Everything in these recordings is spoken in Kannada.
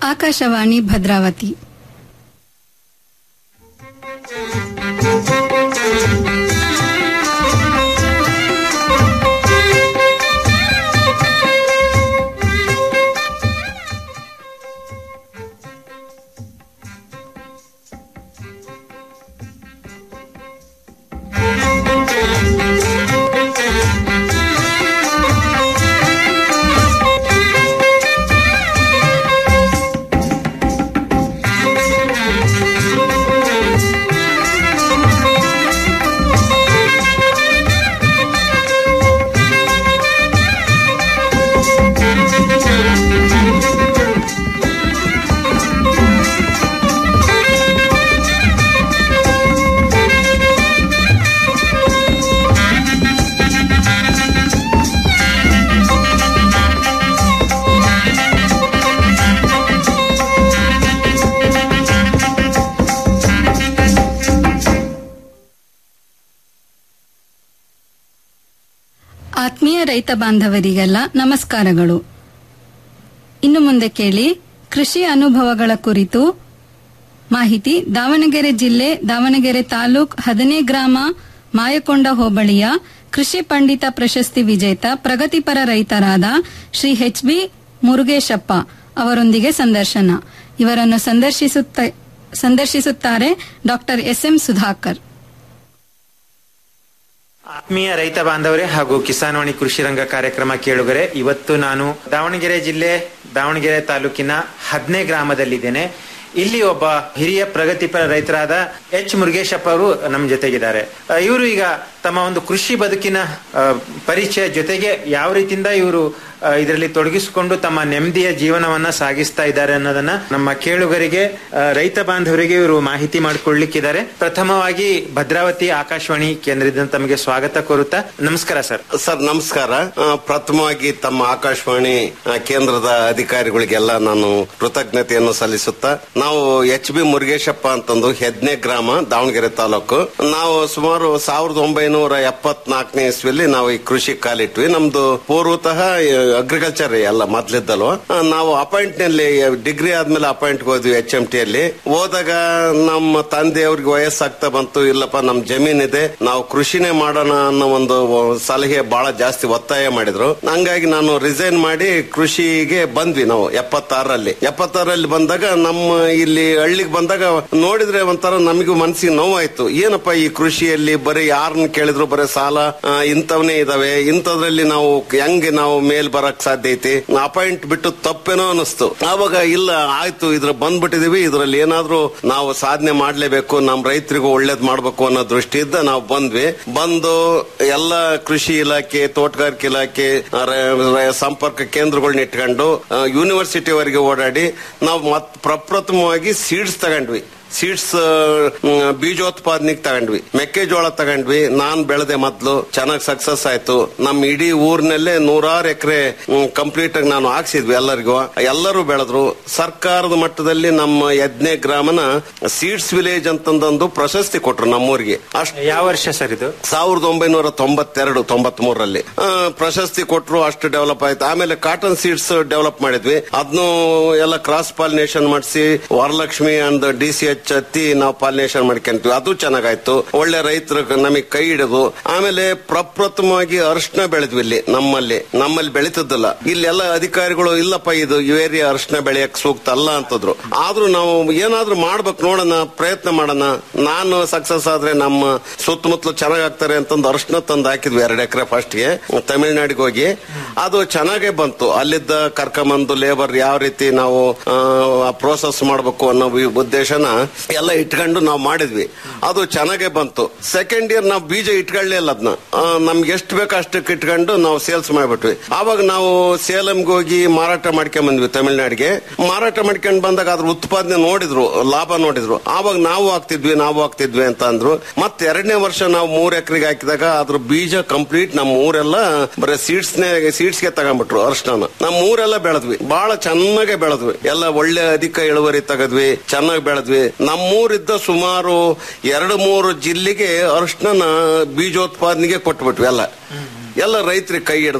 ಆಕಾಶವಾಣಿ ಭದ್ರಾವತಿ ಆತ್ಮೀಯ ರೈತ ಬಾಂಧವರಿಗೆಲ್ಲ ನಮಸ್ಕಾರಗಳು ಇನ್ನು ಮುಂದೆ ಕೇಳಿ ಕೃಷಿ ಅನುಭವಗಳ ಕುರಿತು ಮಾಹಿತಿ ದಾವಣಗೆರೆ ಜಿಲ್ಲೆ ದಾವಣಗೆರೆ ತಾಲೂಕ್ ಹದನೇ ಗ್ರಾಮ ಮಾಯಕೊಂಡ ಹೋಬಳಿಯ ಕೃಷಿ ಪಂಡಿತ ಪ್ರಶಸ್ತಿ ವಿಜೇತ ಪ್ರಗತಿಪರ ರೈತರಾದ ಶ್ರೀ ಎಚ್ ಬಿ ಮುರುಗೇಶಪ್ಪ ಅವರೊಂದಿಗೆ ಸಂದರ್ಶನ ಇವರನ್ನು ಸಂದರ್ಶಿಸುತ್ತ- ಸಂದರ್ಶಿಸುತ್ತಾರೆ ಡಾಕ್ಟರ್ ಎಸ್ ಎಂ ಸುಧಾಕರ್ ಆತ್ಮೀಯ ರೈತ ಬಾಂಧವರೇ ಹಾಗೂ ಕಿಸಾನ್ವಾಣಿ ಕೃಷಿ ರಂಗ ಕಾರ್ಯಕ್ರಮ ಕೇಳುಗರೆ ಇವತ್ತು ನಾನು ದಾವಣಗೆರೆ ಜಿಲ್ಲೆ ದಾವಣಗೆರೆ ತಾಲೂಕಿನ ಹದ್ನೇ ಗ್ರಾಮದಲ್ಲಿದ್ದೇನೆ ಇಲ್ಲಿ ಒಬ್ಬ ಹಿರಿಯ ಪ್ರಗತಿಪರ ರೈತರಾದ ಎಚ್ ಮುರುಗೇಶಪ್ಪ ಅವರು ನಮ್ಮ ಜೊತೆಗಿದ್ದಾರೆ ಇವರು ಈಗ ತಮ್ಮ ಒಂದು ಕೃಷಿ ಬದುಕಿನ ಆ, ಪರಿಚಯ ಜೊತೆಗೆ ಯಾವ ರೀತಿಯಿಂದ ಇವರು ಇದರಲ್ಲಿ ತೊಡಗಿಸಿಕೊಂಡು ತಮ್ಮ ನೆಮ್ಮದಿಯ ಜೀವನವನ್ನ ಸಾಗಿಸ್ತಾ ಇದ್ದಾರೆ ಅನ್ನೋದನ್ನ ನಮ್ಮ ಕೇಳುಗರಿಗೆ ಆ, ರೈತ ಬಾಂಧವರಿಗೆ ಇವರು ಮಾಹಿತಿ ಮಾಡಿಕೊಳ್ಳಿಕ್ಕಿದ್ದಾರೆ ಪ್ರಥಮವಾಗಿ ಭದ್ರಾವತಿ ಆಕಾಶವಾಣಿ ಕೇಂದ್ರದಿಂದ ತಮಗೆ ಸ್ವಾಗತ ಕೋರುತ್ತಾ ನಮಸ್ಕಾರ ಸರ್ ಸರ್ ನಮಸ್ಕಾರ ಆ, ಪ್ರಥಮವಾಗಿ ತಮ್ಮ ಆಕಾಶವಾಣಿ ಆ, ಕೇಂದ್ರದ ಅಧಿಕಾರಿಗಳಿಗೆಲ್ಲ ನಾನು ಕೃತಜ್ಞತೆಯನ್ನು ಸಲ್ಲಿಸುತ್ತಾ ನಾವು ಎಚ್ ಬಿ ಮುರುಗೇಶಪ್ಪ ಅಂತಂದು ಹೆದ್ನೆ ಗ್ರಾಮ ದಾವಣಗೆರೆ ತಾಲೂಕು ನಾವು ಸುಮಾರು ಸಾವಿರದ ಒಂಬೈನೂರ ಎಪ್ಪತ್ನಾಲ್ಕನೇ ಇಸ್ವಿಯಲ್ಲಿ ನಾವು ಈ ಕೃಷಿ ಕಾಲಿಟ್ವಿ ನಮ್ದು ಪೂರ್ವತಃ ಅಗ್ರಿಕಲ್ಚರ್ ಎಲ್ಲ ಮೊದ್ಲಿದ್ದಲ್ವ ಆ, ನಾವು ಅಪಾಯಿಂಟ್ ನಲ್ಲಿ ಡಿಗ್ರಿ ಆದ್ಮೇಲೆ ಅಪಾಯಿಂಟ್ ಹೋದ್ವಿ ಎಚ್ ಎಂ ಟಿ ಅಲ್ಲಿ ಹೋದಾಗ ನಮ್ಮ ತಂದೆಯವ್ರಿಗೆ ವಯಸ್ಸಾಗ್ತಾ ಬಂತು ಇಲ್ಲಪ್ಪ ನಮ್ ಜಮೀನ್ ಇದೆ ನಾವು ಕೃಷಿನೇ ಮಾಡೋಣ ಅನ್ನೋ ಒಂದು ಸಲಹೆ ಬಹಳ ಜಾಸ್ತಿ ಒತ್ತಾಯ ಮಾಡಿದ್ರು ಹಂಗಾಗಿ ನಾನು ರಿಸೈನ್ ಮಾಡಿ ಕೃಷಿಗೆ ಬಂದ್ವಿ ನಾವು ಎಪ್ಪತ್ತಾರರಲ್ಲಿ ಎಪ್ಪತ್ತಾರಲ್ಲಿ ಬಂದಾಗ ನಮ್ಮ ಇಲ್ಲಿ ಹಳ್ಳಿಗೆ ಬಂದಾಗ ನೋಡಿದ್ರೆ ಒಂಥರ ನಮಗೂ ಮನಸ್ಸಿಗೆ ನೋವಾಯ್ತು ಏನಪ್ಪ ಈ ಕೃಷಿಯಲ್ಲಿ ಬರೀ ಯಾರನ್ನ ಕೇಳಿದ್ರು ಬರೀ ಸಾಲ ಆ, ಇಂಥವನೇ ಇದಾವೆ ಇಂಥದ್ರಲ್ಲಿ ನಾವು ಹೆಂಗೆ ನಾವು ಮೇಲ್ ಬರಕ್ ಸಾಧ್ಯ ಐತಿ ಅಪಾಯಿಂಟ್ ಬಿಟ್ಟು ತಪ್ಪೇನೋ ಅನಿಸ್ತು ಆವಾಗ ಇಲ್ಲ ಆಯ್ತು ಇದ್ರ ಬಂದ್ಬಿಟ್ಟಿದೀವಿ ಇದ್ರಲ್ಲಿ ಏನಾದ್ರೂ ನಾವು ಸಾಧನೆ ಮಾಡ್ಲೇಬೇಕು ನಮ್ ರೈತರಿಗೂ ಒಳ್ಳೇದ್ ಮಾಡ್ಬೇಕು ಅನ್ನೋ ದೃಷ್ಟಿಯಿಂದ ನಾವು ಬಂದ್ವಿ ಬಂದು ಎಲ್ಲ ಕೃಷಿ ಇಲಾಖೆ ತೋಟಗಾರಿಕೆ ಇಲಾಖೆ ಆ, ರ- ರ- ಸಂಪರ್ಕ ಕೇಂದ್ರಗಳನ್ನ ಇಟ್ಕೊಂಡು ಯೂನಿವರ್ಸಿಟಿವರೆಗೆ ಓಡಾಡಿ ನಾವು ಮತ್ ಪ್ರಪ್ರಥಮವಾಗಿ ಸೀಡ್ಸ್ ತಗೊಂಡ್ವಿ ಸೀಡ್ಸ್ ಬೀಜೋತ್ಪಾದನೆಗೆ ತಗೊಂಡ್ವಿ ಮೆಕ್ಕೆಜೋಳ ತಗೊಂಡ್ವಿ ನಾನ್ ಬೆಳೆದೆ ಮೊದ್ಲು ಚೆನ್ನಾಗಿ ಸಕ್ಸಸ್ ಆಯ್ತು ನಮ್ಮ ಇಡೀ ಊರಿನಲ್ಲೇ ನೂರಾರು ಎಕರೆ ಕಂಪ್ಲೀಟ್ ಆಗಿ ನಾನು ಹಾಕ್ಸಿದ್ವಿ ಎಲ್ಲರಿಗೂ ಎಲ್ಲರೂ ಬೆಳೆದ್ರು ಸರ್ಕಾರದ ಮಟ್ಟದಲ್ಲಿ ನಮ್ಮ ಯಜ್ಞೆ ಗ್ರಾಮನ ಸೀಡ್ಸ್ ವಿಲೇಜ್ ಅಂತಂದೊಂದು ಪ್ರಶಸ್ತಿ ಕೊಟ್ರು ನಮ್ಮೂರಿಗೆ ಅಷ್ಟು ಯಾವ ವರ್ಷ ಸರ್ ಇದು ಸಾವಿರದ ಒಂಬೈನೂರ ತೊಂಬತ್ತೆರಡು ತೊಂಬತ್ ಮೂರರಲ್ಲಿ ಪ್ರಶಸ್ತಿ ಕೊಟ್ರು ಅಷ್ಟು ಡೆವಲಪ್ ಆಯ್ತು ಆಮೇಲೆ ಕಾಟನ್ ಸೀಡ್ಸ್ ಡೆವಲಪ್ ಮಾಡಿದ್ವಿ ಅದನ್ನು ಎಲ್ಲ ಕ್ರಾಸ್ ಪಾಲಿನೇಷನ್ ಮಾಡಿಸಿ Varalakshmi and D C H ಹತ್ತಿ ನಾವು ಪಾಲಿನೇಷನ್ ಮಾಡ್ಕೊಂತೀವಿ ಅದು ಚೆನ್ನಾಗಾಯ್ತು ಒಳ್ಳೆ ರೈತರು ನಮಗೆ ಕೈ ಹಿಡಿದು ಆಮೇಲೆ ಪ್ರಪ್ರಥಮವಾಗಿ ಅರಿಶಿನ ಬೆಳೆದ್ವಿ ಇಲ್ಲಿ ನಮ್ಮಲ್ಲಿ ನಮ್ಮಲ್ಲಿ ಬೆಳೀತದ್ದಲ್ಲ ಇಲ್ಲೆಲ್ಲ ಅಧಿಕಾರಿಗಳು ಇಲ್ಲಪ್ಪ ಇದು ಏರಿಯಾ ಅರಿಶಿನ ಬೆಳೆಯಕ್ ಸೂಕ್ತ ಅಲ್ಲ ಅಂತಂದ್ರು ಆದ್ರೂ ನಾವು ಏನಾದ್ರೂ ಮಾಡ್ಬೇಕು ನೋಡೋಣ ಪ್ರಯತ್ನ ಮಾಡೋಣ ನಾನು ಸಕ್ಸಸ್ ಆದ್ರೆ ನಮ್ಮ ಸುತ್ತಮುತ್ತಲು ಚೆನ್ನಾಗ್ ಆಗ್ತಾರೆ ಅಂತಂದು ಅರಿಶಿನ ತಂದು ಹಾಕಿದ್ವಿ ಎರಡು ಎಕರೆ ಫಸ್ಟ್ಗೆ ತಮಿಳ್ನಾಡಿಗೆ ಹೋಗಿ ಅದು ಚೆನ್ನಾಗೇ ಬಂತು ಅಲ್ಲಿದ್ದ ಕರ್ಕೊಂಬಂದು ಲೇಬರ್ ಯಾವ ರೀತಿ ನಾವು ಪ್ರೋಸೆಸ್ ಮಾಡಬೇಕು ಅನ್ನೋ ವಿ- ಉದ್ದೇಶನ ಎಲ್ಲ ಇಟ್ಕೊಂಡು ನಾವು ಮಾಡಿದ್ವಿ ಅದು ಚೆನ್ನಾಗೇ ಬಂತು ಸೆಕೆಂಡ್ ಇಯರ್ ನಾವು ಬೀಜ ಇಟ್ಕೊಳ್ಳಿಲ್ಲ ಅದನ್ನ ನಮ್ಗೆ ಎಷ್ಟು ಬೇಕು ಅಷ್ಟಕ್ಕೆ ಇಟ್ಕೊಂಡು ನಾವು ಸೇಲ್ಸ್ ಮಾಡ್ಬಿಟ್ವಿ ಆವಾಗ ನಾವು ಸೇಲಂಗೆ ಹೋಗಿ ಮಾರಾಟ ಮಾಡ್ಕೊಂಡ್ ಬಂದ್ವಿ ತಮಿಳ್ನಾಡಿಗೆ ಮಾರಾಟ ಮಾಡ್ಕೊಂಡ್ ಬಂದಾಗ ಅದ್ರ ಉತ್ಪಾದನೆ ನೋಡಿದ್ರು ಲಾಭ ನೋಡಿದ್ರು ಆವಾಗ ನಾವು ಹಾಕ್ತಿದ್ವಿ ನಾವು ಹಾಕ್ತಿದ್ವಿ ಅಂತ ಅಂದ್ರು ಮತ್ತೆ ಎರಡನೇ ವರ್ಷ ನಾವು ಮೂರ್ ಎಕರೆಗೆ ಹಾಕಿದಾಗ ಅದ್ರ ಬೀಜ ಕಂಪ್ಲೀಟ್ ನಮ್ಮ ಊರೆಲ್ಲ ಬರೀ ಸೀಡ್ಸ್ ಸೀಡ್ಸ್ ಗೆ ತಗೊಂಡ್ಬಿಟ್ರು ಅರ್ಶನ ನಮ್ಮ ಊರೆಲ್ಲ ಬೆಳೆದ್ವಿ ಬಹಳ ಚೆನ್ನಾಗೆ ಬೆಳೆದ್ವಿ ಎಲ್ಲ ಒಳ್ಳೆ ಅಧಿಕ ಇಳುವರಿ ತೆಗದ್ವಿ ಚೆನ್ನಾಗಿ ಬೆಳೆದ್ವಿ ನಮ್ಮೂರಿದ್ದ ಸುಮಾರು ಎರಡು ಮೂರು ಜಿಲ್ಲೆಗೆ ಅರ್ಶನ ಬೀಜೋತ್ಪಾದನೆಗೆ ಕೊಟ್ಬಿಟ್ವಿ ಎಲ್ಲ ಎಲ್ಲ ರೈತರಿಗೆ ಕೈ ಹಿಡಿದ್ವು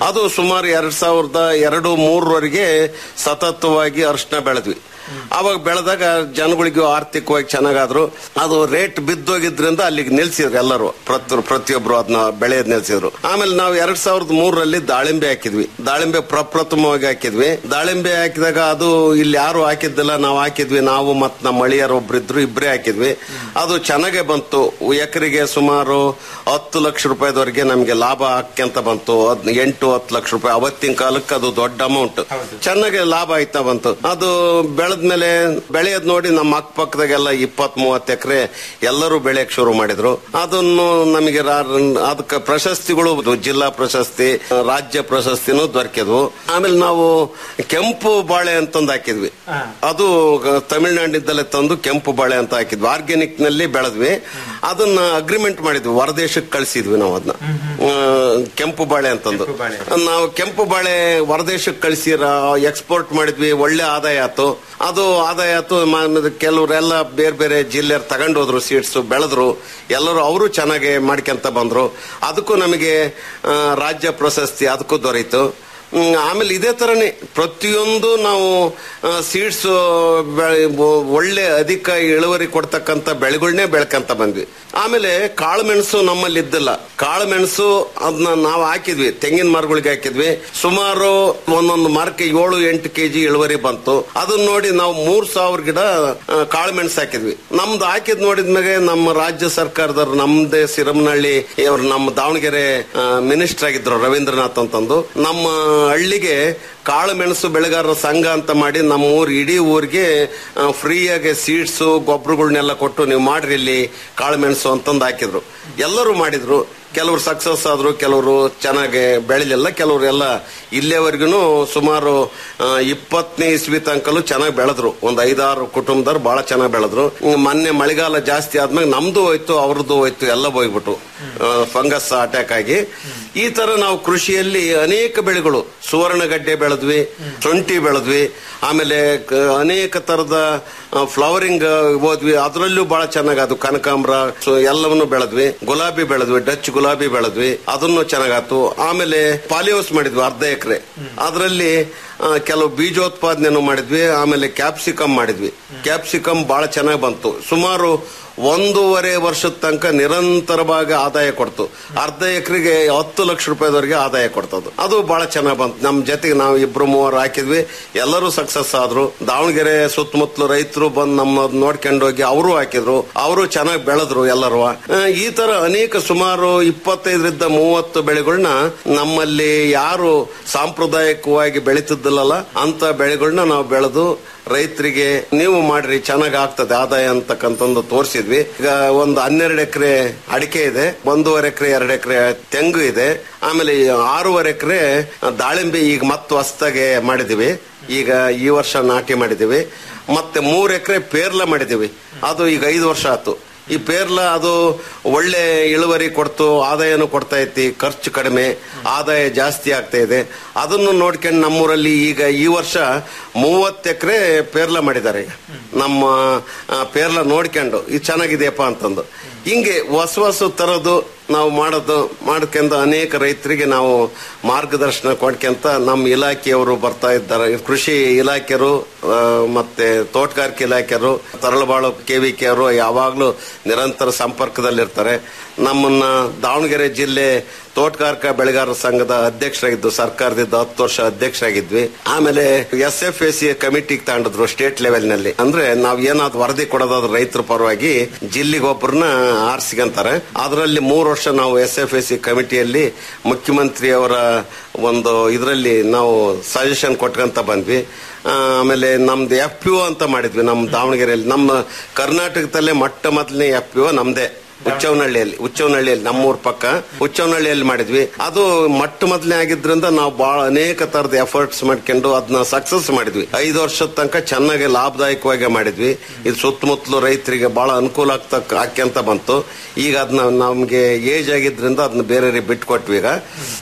ಅದು ಸುಮಾರು ಎರಡ್ ಸಾವಿರದ ಎರಡು ಮೂರವರೆಗೆ ಸತತವಾಗಿ ಅರಿಶಿನ ಬೆಳೆದ್ವಿ ಅವಾಗ ಬೆಳೆದಾಗ ಜನಗಳಿಗೂ ಆರ್ಥಿಕವಾಗಿ ಚೆನ್ನಾಗಾದ್ರು ಅದು ರೇಟ್ ಬಿದ್ದೋಗಿದ್ರಿಂದ ಅಲ್ಲಿಗೆ ನಿಲ್ಸಿದ್ರು ಎಲ್ಲರೂ ಪ್ರತಿ ಪ್ರತಿಯೊಬ್ರು ಅದನ್ನ ಬೆಳೆಯೋದ್ ನಿಲ್ಸಿದ್ರು ಆಮೇಲೆ ನಾವು ಎರಡ್ ಸಾವಿರದ ಮೂರರಲ್ಲಿ ದಾಳಿಂಬೆ ಹಾಕಿದ್ವಿ ದಾಳಿಂಬೆ ಪ್ರಪ್ರಥಮವಾಗಿ ಹಾಕಿದ್ವಿ ದಾಳಿಂಬೆ ಹಾಕಿದಾಗ ಅದು ಇಲ್ಲಿ ಯಾರು ಹಾಕಿದ್ದಿಲ್ಲ ನಾವು ಹಾಕಿದ್ವಿ ನಾವು ಮತ್ ನಮ್ಮ ಮಳಿಯರು ಒಬ್ರಿದ್ರು ಇಬ್ಬರೇ ಹಾಕಿದ್ವಿ ಅದು ಚೆನ್ನಾಗೇ ಬಂತು ಎಕರೆಗೆ ಸುಮಾರು ಹತ್ತು ಲಕ್ಷ ರೂಪಾಯಿದವರೆಗೆ ನಮಗೆ ಲಾಭ ಹಾಕ್ಯಂತ ಬಂತು ಅದ್ ಎಂಟು ಹತ್ತು ಲಕ್ಷ ರೂಪಾಯಿ ಅವತ್ತಿನ ಕಾಲಕ್ಕೆ ಅದು ದೊಡ್ಡ ಅಮೌಂಟ್ ಚೆನ್ನಾಗಿ ಲಾಭ ಆಯ್ತಾ ಬಂತು ಅದು ಬೆಳೆದ್ಮೇಲೆ ಬೆಳೆಯೋದ್ ನೋಡಿ ನಮ್ಮ ಅಕ್ಕಪಕ್ಕದಾಗೆಲ್ಲ ಇಪ್ಪತ್ ಮೂವತ್ತು ಎಕರೆ ಎಲ್ಲರೂ ಬೆಳೆಯಕ್ ಶುರು ಮಾಡಿದ್ರು ಅದನ್ನು ನಮಗೆ ರಾ- ಅದಕ್ಕೆ ಪ್ರಶಸ್ತಿಗಳು ಬಂದ್ವು. ಜಿಲ್ಲಾ ಪ್ರಶಸ್ತಿ ರಾಜ್ಯ ಪ್ರಶಸ್ತಿನೂ ದೊರಕಿದ್ವು ಆಮೇಲೆ ನಾವು ಕೆಂಪು ಬಾಳೆ ಅಂತಂದು ಹಾಕಿದ್ವಿ ಅದು ತಮಿಳುನಾಡಿದ್ದಲ್ಲೇ ತಂದು ಕೆಂಪು ಬಾಳೆ ಅಂತ ಹಾಕಿದ್ವಿ ಆರ್ಗ್ಯಾನಿಕ್ ನಲ್ಲಿ ಬೆಳೆದ್ವಿ ಅದನ್ನ ಅಗ್ರಿಮೆಂಟ್ ಮಾಡಿದ್ವಿ ಹೊರದೇಶಕ್ಕೆ ಕಳಿಸಿದ್ವಿ ನಾವು ಅದನ್ನ ಆ, ಕೆಂಪು ಬಾಳೆ ಅಂತಂದು ಕೆಂಪು ಬಾಳೆ. ನಾವು ಕೆಂಪು ಬಾಳೆ ಹೊರದೇಶಕ್ಕೆ ಕಳಿಸಿ ಎಕ್ಸ್ಪೋರ್ಟ್ ಮಾಡಿದ್ವಿ ಒಳ್ಳೆ ಆದಾಯ ಆಯ್ತು ಅದು ಆದಾಯ ಆಯ್ತು ಮ- ಕೆಲವರೆಲ್ಲ ಬೇರೆ ಬೇರೆ ಜಿಲ್ಲೆಯವ್ರು ತಗೊಂಡೋದ್ರು ಸೀಡ್ಸ್ ಬೆಳೆದ್ರು ಎಲ್ಲರೂ ಅವರು ಚೆನ್ನಾಗಿ ಮಾಡ್ಕೊಂತ ಬಂದ್ರು ಅದಕ್ಕೂ ನಮಗೆ ಆ, ರಾಜ್ಯ ಪ್ರಶಸ್ತಿ ಅದಕ್ಕೂ ದೊರೆಯಿತು ಹ್ಮ್, ಆಮೇಲೆ ಇದೇ ತರನೇ ಪ್ರತಿಯೊಂದು ನಾವು ಸೀಡ್ಸ್ ಒಳ್ಳೆ ಅಧಿಕ ಇಳುವರಿ ಕೊಡ್ತಕ್ಕಂತ ಬೆಳೆಗಳನ್ನೇ ಬೆಳ್ಕಂತ ಬಂದ್ವಿ ಆಮೇಲೆ ಕಾಳುಮೆಣಸು ನಮ್ಮಲ್ಲಿ ಇದ್ದಿಲ್ಲ ಕಾಳುಮೆಣಸು ಅದನ್ನ ನಾವು ಹಾಕಿದ್ವಿ ತೆಂಗಿನ ಮರಗಳಿಗೆ ಹಾಕಿದ್ವಿ ಸುಮಾರು ಒಂದೊಂದು ಮರಕ್ಕೆ ಏಳು ಎಂಟು ಕೆಜಿ ಇಳುವರಿ ಬಂತು ಅದನ್ನ ನೋಡಿ ನಾವು ಮೂರ್ ಸಾವಿರ ಗಿಡ ಆ, ಕಾಳುಮೆಣಸು ಹಾಕಿದ್ವಿ ನಮ್ದು ಹಾಕಿದ್ ನೋಡಿದ್ಮೇಲೆ ನಮ್ಮ ರಾಜ್ಯ ಸರ್ಕಾರದವ್ರು ನಮ್ದೇ ಸಿರಮನಹಳ್ಳಿ ಇವ್ರು ನಮ್ಮ ದಾವಣಗೆರೆ ಮಿನಿಸ್ಟರ್ ಆಗಿದ್ರು ರವೀಂದ್ರನಾಥ್ ಅಂತಂದು ನಮ್ಮ ಹಳ್ಳಿಗೆ ಕಾಳು ಮೆಣಸು ಬೆಳೆಗಾರರ ಸಂಘ ಅಂತ ಮಾಡಿ ನಮ್ಮ ಊರ್ ಇಡೀ ಊರಿಗೆ ಫ್ರೀಯಾಗಿ ಸೀಡ್ಸ್ ಗೊಬ್ಬರಗಳನ್ನೆಲ್ಲ ಕೊಟ್ಟು ನೀವು ಮಾಡ್ರಿ ಇಲ್ಲಿ ಕಾಳು ಮೆಣಸು ಅಂತಂದು ಹಾಕಿದ್ರು ಎಲ್ಲರೂ ಮಾಡಿದ್ರು ಕೆಲವರು ಸಕ್ಸಸ್ ಆದ್ರು ಕೆಲವರು ಚೆನ್ನಾಗಿ ಬೆಳಿಲಿಲ್ಲ ಕೆಲವರು ಎಲ್ಲ ಇಲ್ಲಿಯವರೆಗೂ ಸುಮಾರು ಆ, ಇಪ್ಪತ್ತನೇ ಇಸ್ವಿ ತನಕಲು ಚೆನ್ನಾಗಿ ಬೆಳೆದ್ರು ಒಂದು ಐದಾರು ಕುಟುಂಬದವ್ರು ಬಹಳ ಚೆನ್ನಾಗಿ ಬೆಳೆದ್ರು ಹ್ಮ್, ಮೊನ್ನೆ ಮಳೆಗಾಲ ಜಾಸ್ತಿ ಆದ್ಮೇಲೆ ನಮ್ದು ಹೋಯ್ತು ಅವ್ರದ್ದು ಹೋಯ್ತು ಎಲ್ಲ ಹೋಗ್ಬಿಟ್ಟು ಫಂಗಸ್ ಅಟ್ಯಾಕ್ ಆಗಿ ಈ ತರ ನಾವು ಕೃಷಿಯಲ್ಲಿ ಅನೇಕ ಬೆಳೆಗಳು ಸುವರ್ಣಗಡ್ಡೆ ಬೆಳೆದ್ವಿ ಶುಂಠಿ ಬೆಳೆದ್ವಿ ಆಮೇಲೆ ಕ- ಅನೇಕ ತರದ ಫ್ಲವರಿಂಗ್ ಹೋದ್ವಿ ಅದರಲ್ಲೂ ಬಹಳ ಚೆನ್ನಾಗಿ ಅದು ಕನಕಾಂಬ್ರ ಸೊ ಎಲ್ಲವನ್ನು ಬೆಳೆದ್ವಿ ಗುಲಾಬಿ ಬೆಳೆದ್ವಿ ಡಚ್ ಗುಲಾಬಿ ಬೆಳೆದ್ವಿ ಅದನ್ನು ಚೆನ್ನಾಗಾತು ಆಮೇಲೆ ಪಾಲಿಹೌಸ್ ಮಾಡಿದ್ವಿ ಅರ್ಧ ಎಕರೆ ಅದರಲ್ಲಿ ಕೆಲವು ಬೀಜೋತ್ಪಾದನೆಯನ್ನು ಮಾಡಿದ್ವಿ ಆಮೇಲೆ ಕ್ಯಾಪ್ಸಿಕಮ್ ಮಾಡಿದ್ವಿ ಕ್ಯಾಪ್ಸಿಕಮ್ ಬಹಳ ಚೆನ್ನಾಗಿ ಬಂತು ಸುಮಾರು ಒಂದೂವರೆ ವರ್ಷದ ತನಕ ನಿರಂತರವಾಗಿ ಆದಾಯ ಕೊಡ್ತು ಅರ್ಧ ಎಕರೆಗೆ ಹತ್ತು ಲಕ್ಷ ರೂಪಾಯಿದವರೆಗೆ ಆದಾಯ ಕೊಡ್ತದು ಅದು ಬಹಳ ಚೆನ್ನಾಗಿ ಬಂತು ನಮ್ ಜೊತೆಗೆ ನಾವು ಇಬ್ರು ಮೂವರು ಹಾಕಿದ್ವಿ ಎಲ್ಲರೂ ಸಕ್ಸಸ್ ಆದ್ರು ದಾವಣಗೆರೆ ಸುತ್ತಮುತ್ತಲು ರೈತರು ಬಂದು ನಮ್ಮ ನೋಡ್ಕೊಂಡು ಹೋಗಿ ಅವರು ಹಾಕಿದ್ರು ಅವರು ಚೆನ್ನಾಗಿ ಬೆಳೆದ್ರು ಎಲ್ಲರೂ ಆ, ಈ ತರ ಅನೇಕ ಸುಮಾರು ಇಪ್ಪತ್ತೈದರಿಂದ ಮೂವತ್ತು ಬೆಳೆಗಳನ್ನ ನಮ್ಮಲ್ಲಿ ಯಾರು ಸಾಂಪ್ರದಾಯಿಕವಾಗಿ ಬೆಳೀತಿದ್ದಿಲ್ಲಲ್ಲ ಅಂತ ಬೆಳೆಗಳನ್ನ ನಾವು ಬೆಳೆದು ರೈತರಿಗೆ ನೀವು ಮಾಡ್ರಿ ಚೆನ್ನಾಗಿ ಆಗ್ತದೆ ಆದಾಯ ಅಂತಕ್ಕಂಥದ್ದು ತೋರಿಸಿದ್ವಿ ಈಗ ಒಂದು ಹನ್ನೆರಡು ಎಕರೆ ಅಡಿಕೆ ಇದೆ ಒಂದೂವರೆ ಎಕರೆ ಎರಡು ಎಕರೆ ತೆಂಗು ಇದೆ ಆಮೇಲೆ ಈ ಆರೂವರೆ ಎಕರೆ ದಾಳಿಂಬೆ ಈಗ ಮತ್ತೆ ಹೊಸ್ದಾಗೆ ಮಾಡಿದೀವಿ ಈಗ ಈ ವರ್ಷ ನಾಟಿ ಮಾಡಿದೀವಿ ಮತ್ತೆ ಮೂರ್ ಎಕರೆ ಪೇರ್ಲ ಮಾಡಿದೀವಿ ಅದು ಈಗ ಐದು ವರ್ಷ ಆಯ್ತು ಈ ಪೇರ್ಲ ಅದು ಒಳ್ಳೆ ಇಳುವರಿ ಕೊಡ್ತು ಆದಾಯನು ಕೊಡ್ತಾ ಐತಿ ಖರ್ಚು ಕಡಿಮೆ ಆದಾಯ ಜಾಸ್ತಿ ಆಗ್ತಾ ಇದೆ ಅದನ್ನು ನೋಡ್ಕೊಂಡು ನಮ್ಮೂರಲ್ಲಿ ಈಗ ಈ ವರ್ಷ ಮೂವತ್ತು ಎಕರೆ ಪೇರ್ಲ ಮಾಡಿದ್ದಾರೆ ಈಗ ನಮ್ಮ ಆ, ಪೇರ್ಲ ನೋಡ್ಕೊಂಡು ಇದು ಚೆನ್ನಾಗಿದೆಯಪ್ಪ ಅಂತಂದು ಹಿಂಗೆ ಹೊಸ ಹೊಸ ತರದು ನಾವು ಮಾಡೋದು ಮಾಡ್ಕೊಂಡು ಅನೇಕ ರೈತರಿಗೆ ನಾವು ಮಾರ್ಗದರ್ಶನ ಕೊಡ್ಕೊಂತ ನಮ್ಮ ಇಲಾಖೆಯವರು ಬರ್ತಾ ಇದ್ದಾರೆ ಕೃಷಿ ಇಲಾಖೆಯವರು ಆ, ಮತ್ತೆ ತೋಟಗಾರಿಕೆ ಇಲಾಖೆಯವರು ತರಳಬಾಳು ಕೆವಿಕೆ ಅವರು ಯಾವಾಗಲೂ ನಿರಂತರ ಸಂಪರ್ಕದಲ್ಲಿರ್ತಾರೆ ನಮ್ಮನ್ನ ದಾವಣಗೆರೆ ಜಿಲ್ಲೆ ತೋಟಗಾರಿಕಾ ಬೆಳೆಗಾರರ ಸಂಘದ ಅಧ್ಯಕ್ಷರಾಗಿದ್ದು ಸರ್ಕಾರದಿಂದ ಹತ್ತು ವರ್ಷ ಅಧ್ಯಕ್ಷರಾಗಿದ್ವಿ ಆಮೇಲೆ ಎಸ್ ಎಫ್ ಎ ಸಿ ಕಮಿಟಿಗೆ ತಗೊಂಡಿದ್ರು ಸ್ಟೇಟ್ ಲೆವೆಲ್ ನಲ್ಲಿ ಅಂದ್ರೆ ನಾವ್ ಏನಾದ್ರು ವರದಿ ಕೊಡೋದಾದ್ರೆ ರೈತರ ಪರವಾಗಿ ಜಿಲ್ಲೆಗೊಬ್ಬರನ್ನ ಆರಿಸಿಕೊಂತಾರೆ ಅದರಲ್ಲಿ ಮೂರು ವರ್ಷ ನಾವು ಎಸ್ ಎಫ್ ಎ ಸಿ ಕಮಿಟಿಯಲ್ಲಿ ಮುಖ್ಯಮಂತ್ರಿಯವರ ಒಂದು ಇದರಲ್ಲಿ ನಾವು ಸಜೆಷನ್ ಕೊಟ್ಕೊಂತ ಬಂದ್ವಿ ಆ, ಆಮೇಲೆ ನಮ್ದು ಎಫ್ ಪಿ ಅಂತ ಮಾಡಿದ್ವಿ ನಮ್ಮ ದಾವಣಗೆರೆಯಲ್ಲಿ ನಮ್ಮ ಕರ್ನಾಟಕದಲ್ಲೇ ಮೊಟ್ಟ ಮೊದಲನೇ ಎಫ್ ಪಿ ನಮ್ದೇ ಹುಚ್ಚವನಹಳ್ಳಿಯಲ್ಲಿ ಹುಚ್ಚವನಹಳ್ಳಿಯಲ್ಲಿ ನಮ್ಮೂರ್ ಪಕ್ಕ ಹುಚ್ಚವನಹಳ್ಳಿಯಲ್ಲಿ ಮಾಡಿದ್ವಿ ಅದು ಮೊಟ್ಟ ಮೊದಲನೇ ಆಗಿದ್ರಿಂದ ನಾವು ಬಹಳ ಅನೇಕ ತರದ ಎಫರ್ಟ್ಸ್ ಮಾಡ್ಕೊಂಡು ಅದನ್ನ ಸಕ್ಸಸ್ ಮಾಡಿದ್ವಿ ಐದು ವರ್ಷದ ತನಕ ಚೆನ್ನಾಗಿ ಲಾಭದಾಯಕವಾಗಿ ಮಾಡಿದ್ವಿ ಇದು ಸುತ್ತಮುತ್ತಲು ರೈತರಿಗೆ ಬಹಳ ಅನುಕೂಲ ಆಗ್ತಕ್ಕ ಆಕ್ಯಂತ ಬಂತು ಈಗ ಅದನ್ನ ನಮ್ಗೆ ಏಜ್ ಆಗಿದ್ರಿಂದ ಅದನ್ನ ಬೇರೆ ಬಿಟ್ಕೊಟ್ವಿ ಈಗ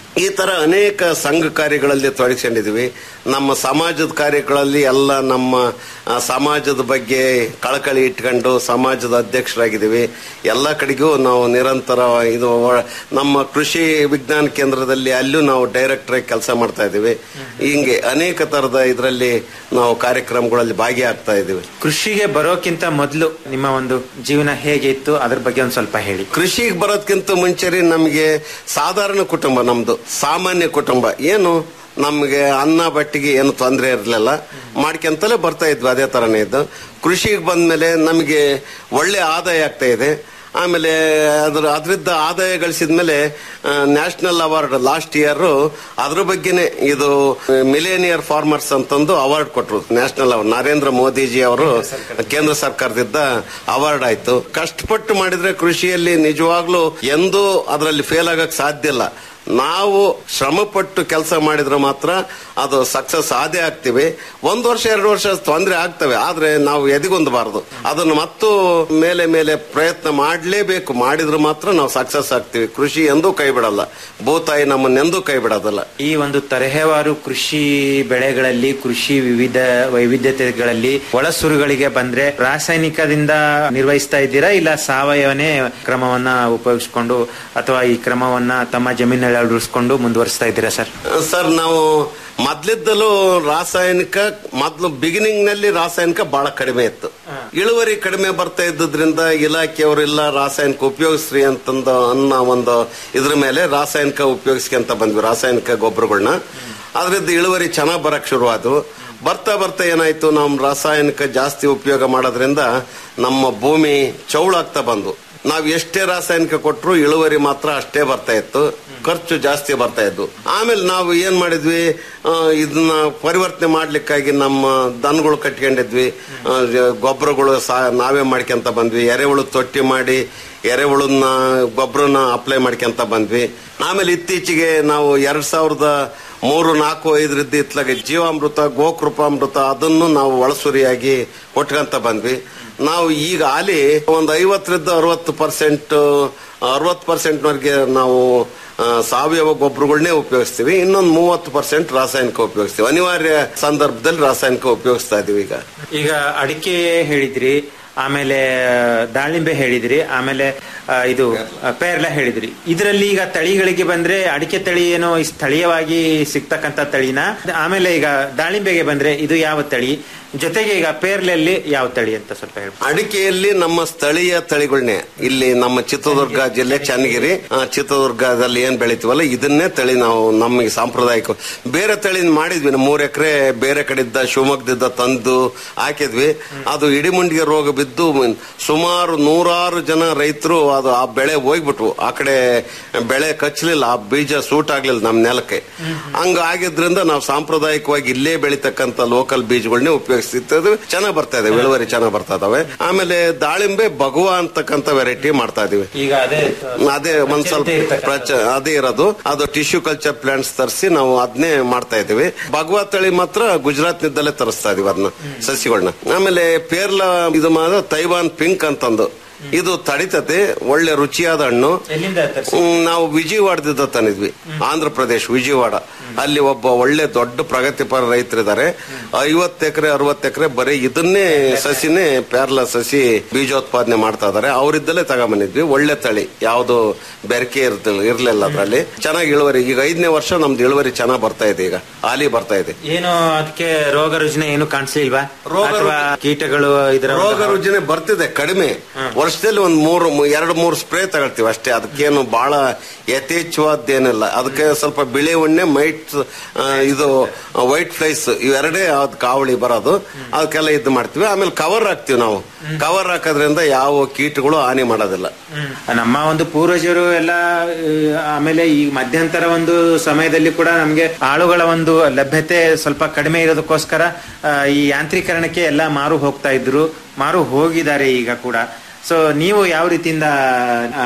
ಈ ತರ ಅನೇಕ ಸಂಘ ಕಾರ್ಯಗಳಲ್ಲಿ ತೊಡಗಿಸ್ಕೊಂಡಿದ್ವಿ ನಮ್ಮ ಸಮಾಜದ ಕಾರ್ಯಗಳಲ್ಲಿ ಎಲ್ಲ ನಮ್ಮ ಆ, ಸಮಾಜದ ಬಗ್ಗೆ ಕಳಕಳಿ ಇಟ್ಕೊಂಡು ಸಮಾಜದ ಅಧ್ಯಕ್ಷರಾಗಿದ್ದೀವಿ ಎಲ್ಲ ಕಡೆಗೂ ನಾವು ನಿರಂತರ ಇದು ಒ- ನಮ್ಮ ಕೃಷಿ ವಿಜ್ಞಾನ ಕೇಂದ್ರದಲ್ಲಿ ಅಲ್ಲೂ ನಾವು ಡೈರೆಕ್ಟರ್ ಆಗಿ ಕೆಲಸ ಮಾಡ್ತಾ ಇದ್ದೀವಿ ಹಿಂಗೆ ಅನೇಕ ತರದ ಇದರಲ್ಲಿ ನಾವು ಕಾರ್ಯಕ್ರಮಗಳಲ್ಲಿ ಭಾಗಿಯಾಗ್ತಾ ಇದ್ದೀವಿ ಕೃಷಿಗೆ ಬರೋಕ್ಕಿಂತ ಮೊದಲು ನಿಮ್ಮ ಒಂದು ಜೀವನ ಹೇಗೆ ಇತ್ತು ಅದ್ರ ಬಗ್ಗೆ ಒಂದ್ ಸ್ವಲ್ಪ ಹೇಳಿ ಕೃಷಿಗೆ ಬರೋದ್ಕಿಂತ ಮುಂಚೆ ರೀ ನಮಗೆ ಸಾಧಾರಣ ಕುಟುಂಬ ನಮ್ದು ಸಾಮಾನ್ಯ ಕುಟುಂಬ ಏನು ನಮಗೆ ಅನ್ನ ಬಟ್ಟಿಗೆ ಏನು ತೊಂದರೆ ಇರಲಿಲ್ಲ ಮಾಡ್ಕೊಂತಲೇ ಬರ್ತಾ ಇದ್ವಿ ಅದೇ ತರನೇ ಇದ್ದು ಕೃಷಿಗೆ ಬಂದ್ಮೇಲೆ ನಮಗೆ ಒಳ್ಳೆ ಆದಾಯ ಆಗ್ತಾ ಇದೆ ಆಮೇಲೆ ಅದ್ರ ಅದರಿಂದ ಆದಾಯ ಗಳಿಸಿದ್ಮೇಲೆ ನ್ಯಾಷನಲ್ ಅವಾರ್ಡ್ ಲಾಸ್ಟ್ ಇಯರ್ ಅದ್ರ ಬಗ್ಗೆನೇ ಇದು ಮಿಲೇನಿಯರ್ ಫಾರ್ಮರ್ಸ್ ಅಂತಂದು ಅವಾರ್ಡ್ ಕೊಟ್ರು ನ್ಯಾಷನಲ್ ಅವಾರ್ಡ್ ನರೇಂದ್ರ ಮೋದಿಜಿ ಅವರು ಕೇಂದ್ರ ಸರ್ಕಾರದಿಂದ ಅವಾರ್ಡ್ ಆಯ್ತು ಕಷ್ಟಪಟ್ಟು ಮಾಡಿದ್ರೆ ಕೃಷಿಯಲ್ಲಿ ನಿಜವಾಗ್ಲೂ ಎಂದೂ ಅದರಲ್ಲಿ ಫೇಲ್ ಆಗಕ್ ಸಾಧ್ಯ ಇಲ್ಲ ನಾವು ಶ್ರಮಪಟ್ಟು ಕೆಲಸ ಮಾಡಿದ್ರೆ ಮಾತ್ರ ಅದು ಸಕ್ಸಸ್ ಆದೇ ಆಗ್ತೀವಿ ಒಂದ್ ವರ್ಷ ಎರಡು ವರ್ಷ ತೊಂದರೆ ಆಗ್ತವೆ ಆದ್ರೆ ನಾವು ಎದಿಗೊಂದಬಾರದು ಅದನ್ನು ಮತ್ತು ಮೇಲೆ ಮೇಲೆ ಪ್ರಯತ್ನ ಮಾಡಲೇಬೇಕು ಮಾಡಿದ್ರೆ ಮಾತ್ರ ನಾವು ಸಕ್ಸಸ್ ಆಗ್ತೀವಿ ಕೃಷಿ ಎಂದೂ ಕೈ ಬಿಡಲ್ಲ ಭೂತಾಯಿ ನಮ್ಮನ್ನೆಂದೂ ಕೈ ಬಿಡೋದಲ್ಲ ಈ ಒಂದು ತರಹೇವಾರು ಕೃಷಿ ಬೆಳೆಗಳಲ್ಲಿ ಕೃಷಿ ವಿವಿಧ ವೈವಿಧ್ಯತೆಗಳಲ್ಲಿ ಒಳಸುರುಗಳಿಗೆ ಬಂದ್ರೆ ರಾಸಾಯನಿಕದಿಂದ ನಿರ್ವಹಿಸ್ತಾ ಇದ್ದೀರಾ ಇಲ್ಲ ಸಾವಯವನೇ ಕ್ರಮವನ್ನ ಉಪಯೋಗಿಸ್ಕೊಂಡು ಅಥವಾ ಈ ಕ್ರಮವನ್ನ ತಮ್ಮ ಜಮೀನಲ್ಲಿ ಅಳವಡಿಸ್ಕೊಂಡು ಮುಂದುವರಿಸ್ತಾ ಇದ್ದೀರಾ ಸರ್ ಸರ್ ನಾವು ಮೊದ್ಲಿದ್ದಲು ರಾಸಾಯನಿಕ ಮೊದ್ಲು ಬಿಗಿನಿಂಗ್ ನಲ್ಲಿ ರಾಸಾಯನಿಕ ಬಹಳ ಕಡಿಮೆ ಇತ್ತು ಇಳುವರಿ ಕಡಿಮೆ ಬರ್ತಾ ಇದ್ದದ್ರಿಂದ ಇಲಾಖೆಯವರೆಲ್ಲ ರಾಸಾಯನಿಕ ಉಪಯೋಗಿಸ್ರಿ ಅಂತಂದು ಅನ್ನೋ ಒಂದು ಇದ್ರ ಮೇಲೆ ರಾಸಾಯನಿಕ ಉಪಯೋಗಿಸ್ಕೊಂತ ಬಂದ್ವಿ ರಾಸಾಯನಿಕ ಗೊಬ್ಬರಗಳನ್ನ ಅದರಿಂದ ಇಳುವರಿ ಚೆನ್ನಾಗಿ ಬರಕ್ ಶುರುವಾದವು ಬರ್ತಾ ಬರ್ತಾ ಏನಾಯ್ತು ನಮ್ಮ ರಾಸಾಯನಿಕ ಜಾಸ್ತಿ ಉಪಯೋಗ ಮಾಡೋದ್ರಿಂದ ನಮ್ಮ ಭೂಮಿ ಚೌಳಾಗ್ತಾ ಬಂದು ನಾವ್ ಎಷ್ಟೇ ರಾಸಾಯನಿಕ ಕೊಟ್ಟರು ಇಳುವರಿ ಮಾತ್ರ ಅಷ್ಟೇ ಬರ್ತಾ ಇತ್ತು ಖರ್ಚು ಜಾಸ್ತಿ ಬರ್ತಾ ಇದ್ದು ಆಮೇಲೆ ನಾವು ಏನ್ ಮಾಡಿದ್ವಿ ಆ, ಇದನ್ನ ಪರಿವರ್ತನೆ ಮಾಡ್ಲಿಕ್ಕಾಗಿ ನಮ್ಮ ದನಗಳು ಕಟ್ಕೊಂಡಿದ್ವಿ ಆ, ಗೊಬ್ಬರಗಳು ಸಾ ನಾವೇ ಮಾಡ್ಕೊಂತ ಬಂದ್ವಿ ಎರೆಹುಳು ತೊಟ್ಟಿ ಮಾಡಿ ಎರೆಹುಳನ್ನ ಗೊಬ್ಬರನ ಅಪ್ಲೈ ಮಾಡ್ಕೊಂತ ಬಂದ್ವಿ ಆಮೇಲೆ ಇತ್ತೀಚೆಗೆ ನಾವು ಎರಡ್ ಸಾವಿರದ ಮೂರು ನಾಲ್ಕು ಐದರದ್ದು ಇತ್ಲಾಗೆ ಜೀವಾಮೃತ ಗೋಕೃಪಾಮೃತ ಅದನ್ನು ನಾವು ಒಳಸುರಿಯಾಗಿ ಕೊಟ್ಕೊಂತ ಬಂದ್ವಿ ನಾವು ಈಗ ಆಲಿ ಒಂದು ಐವತ್ತರಿಂದ ಅರವತ್ತು ಪರ್ಸೆಂಟ್ ಅರವತ್ತು ಪರ್ಸೆಂಟ್ವರೆಗೆ ನಾವು ಆ, ಸಾವಯವ ಗೊಬ್ಬರಗಳನ್ನೇ ಉಪಯೋಗಿಸ್ತೀವಿ ಇನ್ನೊಂದು ಮೂವತ್ತು ಪರ್ಸೆಂಟ್ ರಾಸಾಯನಿಕ ಉಪಯೋಗಿಸ್ತೀವಿ ಅನಿವಾರ್ಯ ಸಂದರ್ಭದಲ್ಲಿ ರಾಸಾಯನಿಕ ಉಪಯೋಗಿಸ್ತಾ ಇದೀವಿ ಈಗ ಈಗ ಅಡಿಕೆ ಹೇಳಿದ್ರಿ ಆಮೇಲೆ ದಾಳಿಂಬೆ ಹೇಳಿದ್ರಿ ಆಮೇಲೆ ಆ, ಇದು ಆ, ಪೇರ್ಲ ಹೇಳಿದ್ರಿ ಇದರಲ್ಲಿ ಈಗ ತಳಿಗಳಿಗೆ ಬಂದ್ರೆ ಅಡಿಕೆ ತಳಿ ಏನೋ ಈ ಸ್ಥಳೀಯವಾಗಿ ಸಿಗ್ತಕ್ಕಂತ ತಳಿನ ಆಮೇಲೆ ಈಗ ದಾಳಿಂಬೆಗೆ ಬಂದ್ರೆ ಇದು ಯಾವ ತಳಿ ಜೊತೆಗೆ ಈಗ ಪೇರ್ಲೆಯಲ್ಲಿ ಯಾವ ತಳಿ ಅಂತ ಸ್ವಲ್ಪ ಹೇಳಿ ಅಡಿಕೆಯಲ್ಲಿ ನಮ್ಮ ಸ್ಥಳೀಯ ತಳಿಗಳನ್ನೇ ಇಲ್ಲಿ ನಮ್ಮ ಚಿತ್ರದುರ್ಗ ಜಿಲ್ಲೆ ಚನ್ನಗಿರಿ ಆ, ಚಿತ್ರದುರ್ಗದಲ್ಲಿ ಏನ್ ಬೆಳಿತೀವಲ್ಲ ಇದನ್ನೇ ತಳಿ ನಾವು ನಮಗೆ ಸಾಂಪ್ರದಾಯಿಕ ಬೇರೆ ತಳಿ ಮಾಡಿದ್ವಿ ನಾವು ಮೂರ್ ಎಕರೆ ಬೇರೆ ಕಡೆಯಿಂದ ಶಿವಮೊಗ್ಗದಿಂದ ತಂದು ಹಾಕಿದ್ವಿ ಅದು ಇಡಿಮುಂಡಿಗೆ ರೋಗ ಬಿದ್ದು ಸುಮಾರು ನೂರಾರು ಜನ ರೈತರು ಅದು ಆ ಬೆಳೆ ಹೋಗ್ಬಿಟ್ವು ಆ ಕಡೆ ಬೆಳೆ ಕಚ್ಚಲಿಲ್ಲ ಆ ಬೀಜ ಸೂಟ್ ಆಗ್ಲಿಲ್ಲ ನಮ್ಮ ನೆಲಕ್ಕೆ ಹಂಗ ಆಗಿದ್ರಿಂದ ನಾವು ಸಾಂಪ್ರದಾಯಿಕವಾಗಿ ಇಲ್ಲೇ ಬೆಳಿತಕ್ಕಂತ ಲೋಕಲ್ ಬೀಜಗಳನ್ನೇ ಉಪಯೋಗಿಸ್ತಿದ್ವಿ ಚೆನ್ನಾಗ್ ಬರ್ತಾ ಇದೆ ಇಳುವರಿ ಚೆನ್ನಾಗ್ ಬರ್ತಾ ಇದಾವೆ ಆಮೇಲೆ ದಾಳಿಂಬೆ ಭಗವ ಅಂತಕ್ಕಂತ ವೆರೈಟಿ ಮಾಡ್ತಾ ಇದೀವಿ ಈಗ ಅದೇ ಅದೇ ಒಂದ್ ಸ್ವಲ್ಪ ಪ್ರಚ- ಅದೇ ಇರೋದು ಅದು ಟಿಶ್ಯೂ ಕಲ್ಚರ್ ಪ್ಲಾಂಟ್ಸ್ ತರಿಸಿ ನಾವು ಅದನ್ನೇ ಮಾಡ್ತಾ ಇದೀವಿ ಭಗವಾ ತಳಿ ಮಾತ್ರ ಗುಜರಾತ್ ನಿದ್ದಲೇ ತರಿಸ್ತಾ ಇದೀವಿ ಅದನ್ನ ಸಸಿಗಳನ್ನ ಆಮೇಲೆ ಪೇರ್ಲ ಇದು ಮಾತ್ರ ತೈವಾನ್ ಪಿಂಕ್ ಅಂತಂದು ಇದು ತಡಿತತೆ ಒಳ್ಳೆ ರುಚಿಯಾದ ಹಣ್ಣು ಎಲ್ಲಿಂದ ತರ್ಸಿ- ಹ್ಮ್, ನಾವು ವಿಜಯವಾಡದಿಂದ ತಂದಿದ್ವಿ ಆಂಧ್ರ ಪ್ರದೇಶ್ ವಿಜಯವಾಡ ಅಲ್ಲಿ ಒಬ್ಬ ಒಳ್ಳೆ ದೊಡ್ಡ ಪ್ರಗತಿಪರ ರೈತರಿದ್ದಾರೆ ಐವತ್ತು ಎಕರೆ ಅರವತ್ತು ಎಕರೆ ಬರೀ ಇದನ್ನೇ ಸಸಿನೇ ಪ್ಯಾರ್ಲ ಸಸಿ ಬೀಜೋತ್ಪಾದನೆ ಮಾಡ್ತಾ ಇದಾರೆ ಅವರಿದ್ದಲೇ ತಗೊಂಬಂದಿದ್ವಿ ಒಳ್ಳೆ ತಳಿ ಯಾವ್ದು ಬೆರಕೆ ಇರ್ತಿಲ್ಲ ಇರ್ಲಿಲ್ಲ ಅದ್ರಲ್ಲಿ ಚೆನ್ನಾಗಿ ಇಳುವರಿ ಈಗ ಐದನೇ ವರ್ಷ ನಮ್ದು ಇಳುವರಿ ಚೆನ್ನಾಗಿ ಬರ್ತಾ ಇದೆ ಈಗ ಹಾಲಿ ಬರ್ತಾ ಇದೆ ಏನು ಅದಕ್ಕೆ ರೋಗ ರುಜಿನ ಏನು ಕಾಣಿಸ್ಲಿಲ್ವಾ ರೋಗ ಅಥವಾ ಕೀಟಗಳು ಇದರ ಒಂದು ರೋಗ ರುಜಿನ ಬರ್ತಿದೆ ಕಡಿಮೆ ವರ್ಷದಲ್ಲಿ ಒಂದ್ ಮೂರು ಮೂ- ಎರಡು ಮೂರು ಸ್ಪ್ರೇ ತಗೊಳ್ತೀವಿ ಅಷ್ಟೇ ಅದಕ್ಕೇನು ಬಹಳ ಯಥೇಚ್ಛವಾದ್ದೇನಿಲ್ಲ ಅದಕ್ಕೆ ಸ್ವಲ್ಪ ಬಿಳಿ ಉಣ್ಣೆ ಮೈಟ್ ಆ, ಇದು ವೈಟ್ ಫ್ಲೈಸ್ ಇವೆರಡೇ ಅದ್ ಕಾವಳಿ ಬರೋದು ಅದಕ್ಕೆಲ್ಲ ಇದು ಮಾಡ್ತೀವಿ ಆಮೇಲೆ ಕವರ್ ಹಾಕ್ತಿವಿ ನಾವು ಕವರ್ ಹಾಕೋದ್ರಿಂದ ಯಾವ ಕೀಟಗಳು ಹಾನಿ ಮಾಡೋದಿಲ್ಲ ಹ್ಮ್. ನಮ್ಮ ಒಂದು ಪೂರ್ವಜರು ಎಲ್ಲ ಆ, ಆಮೇಲೆ ಈ ಮಧ್ಯಂತರ ಒಂದು ಸಮಯದಲ್ಲಿ ಕೂಡ ನಮ್ಗೆ ಆಳುಗಳ ಒಂದು ಲಭ್ಯತೆ ಸ್ವಲ್ಪ ಕಡಿಮೆ ಇರೋದಕ್ಕೋಸ್ಕರ ಆ, ಈ ಯಾಂತ್ರೀಕರಣಕ್ಕೆ ಎಲ್ಲ ಮಾರು ಹೋಗ್ತಾ ಇದ್ರು ಮಾರು ಹೋಗಿದ್ದಾರೆ ಈಗ ಕೂಡ ಸೊ ನೀವು ಯಾವ ರೀತಿಯಿಂದ ಆ, ಆಳು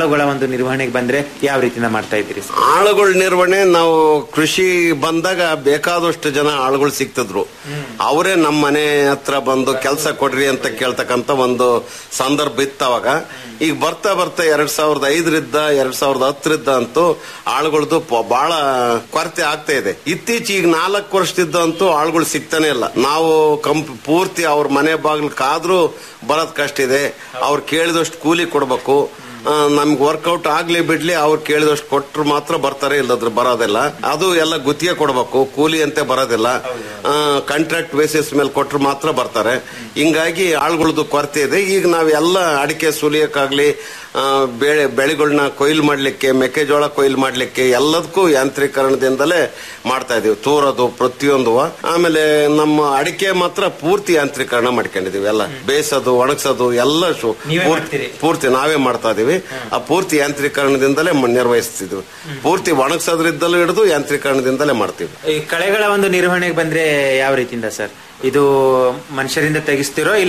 ಆಳುಗಳ ಒಂದು ನಿರ್ವಹಣೆಗೆ ಬಂದ್ರೆ ಯಾವ ರೀತಿಯಿಂದ ಮಾಡ್ತಾ ಇದ್ದೀರಿ ಸರ್? ಆಳುಗಳ ನಿರ್ವಹಣೆ ನಾವು ಕೃಷಿ ಬಂದಾಗ ಬೇಕಾದಷ್ಟು ಜನ ಆಳುಗಳು ಸಿಗ್ತಿದ್ರು ಅವರೇ ನಮ್ಮ ಮನೆ ಹತ್ರ ಬಂದು ಕೆಲಸ ಕೊಡ್ರಿ ಅಂತ ಕೇಳ್ತಕ್ಕಂತ ಒಂದು ಸಂದರ್ಭ ಇತ್ತು ಅವಾಗ ಈಗ ಬರ್ತಾ ಬರ್ತಾ ಎರಡ್ ಸಾವಿರದ ಐದರಿಂದ ಎರಡ್ ಸಾವಿರದ ಹತ್ತರಿಂದ ಅಂತೂ ಆಳುಗಳದ್ದು ಪ- ಬಹಳ ಕೊರತೆ ಆಗ್ತಾ ಇದೆ ಇತ್ತೀಚೆಗೆ ಈಗ ನಾಲ್ಕು ವರ್ಷದಿಂದ ಅಂತೂ ಆಳುಗಳು ಸಿಗ್ತಾನೆ ಇಲ್ಲ ನಾವು ಕಂಪ್ ಪೂರ್ತಿ ಅವ್ರ ಮನೆ ಬಾಗಿಲು ಕಾದ್ರೂ ಬರೋದ್ ಕಷ್ಟ ಇದೆ ಅವ್ರು ಕೇಳಿದಷ್ಟು ಕೂಲಿ ಕೊಡ್ಬೇಕು ಆ, ನಮ್ಗೆ ವರ್ಕೌಟ್ ಆಗ್ಲಿ ಬಿಡ್ಲಿ ಅವ್ರು ಕೇಳಿದಷ್ಟು ಕೊಟ್ರು ಮಾತ್ರ ಬರ್ತಾರೆ ಇಲ್ಲದ್ರ ಬರೋದಿಲ್ಲ ಅದು ಎಲ್ಲ ಗುತ್ತಿಗೆ ಕೊಡ್ಬೇಕು ಕೂಲಿ ಅಂತೆ ಬರೋದಿಲ್ಲ ಕಾಂಟ್ರಾಕ್ಟ್ ಬೇಸಿಸ್ ಮೇಲೆ ಕೊಟ್ರು ಮಾತ್ರ ಬರ್ತಾರೆ ಹಿಂಗಾಗಿ ಆಳುಗಳದ್ದು ಕೊರತೆ ಇದೆ ಈಗ ನಾವೆಲ್ಲ ಅಡಿಕೆ ಸುಲಿಯಕ್ಕಾಗ್ಲಿ ಆ, ಬೆಳೆ ಬೆಳೆಗಳನ್ನ ಕೊಯ್ಲು ಮಾಡ್ಲಿಕ್ಕೆ ಮೆಕ್ಕೆಜೋಳ ಕೊಯ್ಲು ಮಾಡ್ಲಿಕ್ಕೆ ಎಲ್ಲದಕ್ಕೂ ಯಾಂತ್ರೀಕರಣದಿಂದಲೇ ಮಾಡ್ತಾ ಇದೀವಿ ತೂರೋದು ಪ್ರತಿಯೊಂದು ಆಮೇಲೆ ನಮ್ಮ ಅಡಿಕೆ ಮಾತ್ರ ಪೂರ್ತಿ ಯಾಂತ್ರೀಕರಣ ಮಾಡ್ಕೊಂಡಿದೀವಿ ಎಲ್ಲ ಬೇಯಿಸೋದು ಒಣಗ್ಸೋದು ಎಲ್ಲ ಶು- ನೀವೇ ಪೂರ್ತಿ- ಮಾಡ್ತೀರಿ? ಪೂರ್ತಿ ನಾವೇ ಮಾಡ್ತಾ ಇದೀವಿ ಆ ಪೂರ್ತಿ ಯಾಂತ್ರೀಕರಣದಿಂದಲೇ ಮ- ನಿರ್ವಹಿಸ್ತಿದ್ವಿ ಪೂರ್ತಿ ಒಣಗ್ಸೋದ್ರಿಂದಲೂ ಹಿಡಿದು ಯಾಂತ್ರೀಕರಣದಿಂದಲೇ ಮಾಡ್ತೀವಿ ಈ ಕಳೆಗಳ ಒಂದು ನಿರ್ವಹಣೆಗೆ ಬಂದ್ರೆ ಯಾವ ರೀತಿಯಿಂದ ಸರ್ ಇದು ಮನುಷ್ಯರಿಂದ ತೆಗಿಸ್ತಿರೋ ಇಲ್ಲ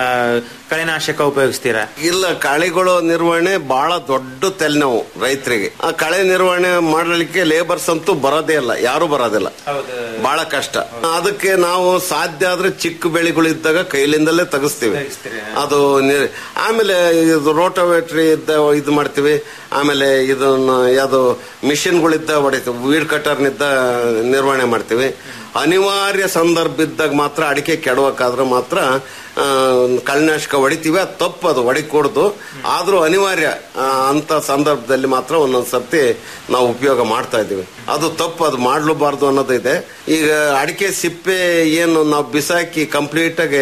ಕಳೆನಾಶಕ ಉಪಯೋಗಿಸ್ತೀರಾ ಇಲ್ಲ ಕಳೆಗಳು ನಿರ್ವಹಣೆ ಬಹಳ ದೊಡ್ಡ ತಲೆನೋವು ರೈತರಿಗೆ ಆ ಕಳೆ ನಿರ್ವಹಣೆ ಮಾಡಲಿಕ್ಕೆ ಲೇಬರ್ಸ್ ಅಂತೂ ಬರೋದೇ ಇಲ್ಲ ಯಾರು ಬರೋದಿಲ್ಲ ಬಹಳ ಕಷ್ಟ ಅದಕ್ಕೆ ನಾವು ಸಾಧ್ಯ ಆದ್ರೆ ಚಿಕ್ಕ ಬೆಳೆಗಳಿದ್ದಾಗ ಕೈಲಿಂದಲೇ ತೆಗಿಸ್ತೀವಿ ತೆಗಿಸ್ತೀರಿ. ಅದು ನಿ- ಆಮೇಲೆ ಇದು ರೋಟೋವೇಟ್ರಿ ಇದ್ದ ಇದು ಮಾಡ್ತೀವಿ ಆಮೇಲೆ ಇದನ್ನ ಯಾವುದು ಮಿಷಿನ್ಗಳಿದ್ದ ಹೊಡಿತೀವಿ ವೀಡ್ ಕಟರ್ನಿದ್ದ ನಿರ್ವಹಣೆ ಮಾಡ್ತೀವಿ ಅನಿವಾರ್ಯ ಸಂದರ್ಭ ಇದ್ದಾಗ ಮಾತ್ರ ಅಡಿಕೆ ಕೆಡವಕ್ಕಾದ್ರೆ ಮಾತ್ರ ಆ, ಕಳೆನಾಶಕ ಹೊಡಿತೀವಿ ಅದು ತಪ್ಪು ಅದು ಹೊಡಿಕೊಡ್ದು ಆದ್ರೂ ಅನಿವಾರ್ಯ ಆ, ಅಂತ ಸಂದರ್ಭದಲ್ಲಿ ಮಾತ್ರ ಒಂದೊಂದ್ ಸರ್ತಿ ನಾವು ಉಪಯೋಗ ಮಾಡ್ತಾ ಇದ್ದೀವಿ ಅದು ತಪ್ಪು ಅದು ಮಾಡ್ಲೂಬಾರ್ದು ಅನ್ನೋದು ಇದೆ ಈಗ ಅಡಿಕೆ ಸಿಪ್ಪೆ ಏನು ನಾವು ಬಿಸಾಕಿ ಕಂಪ್ಲೀಟ್ ಆಗಿ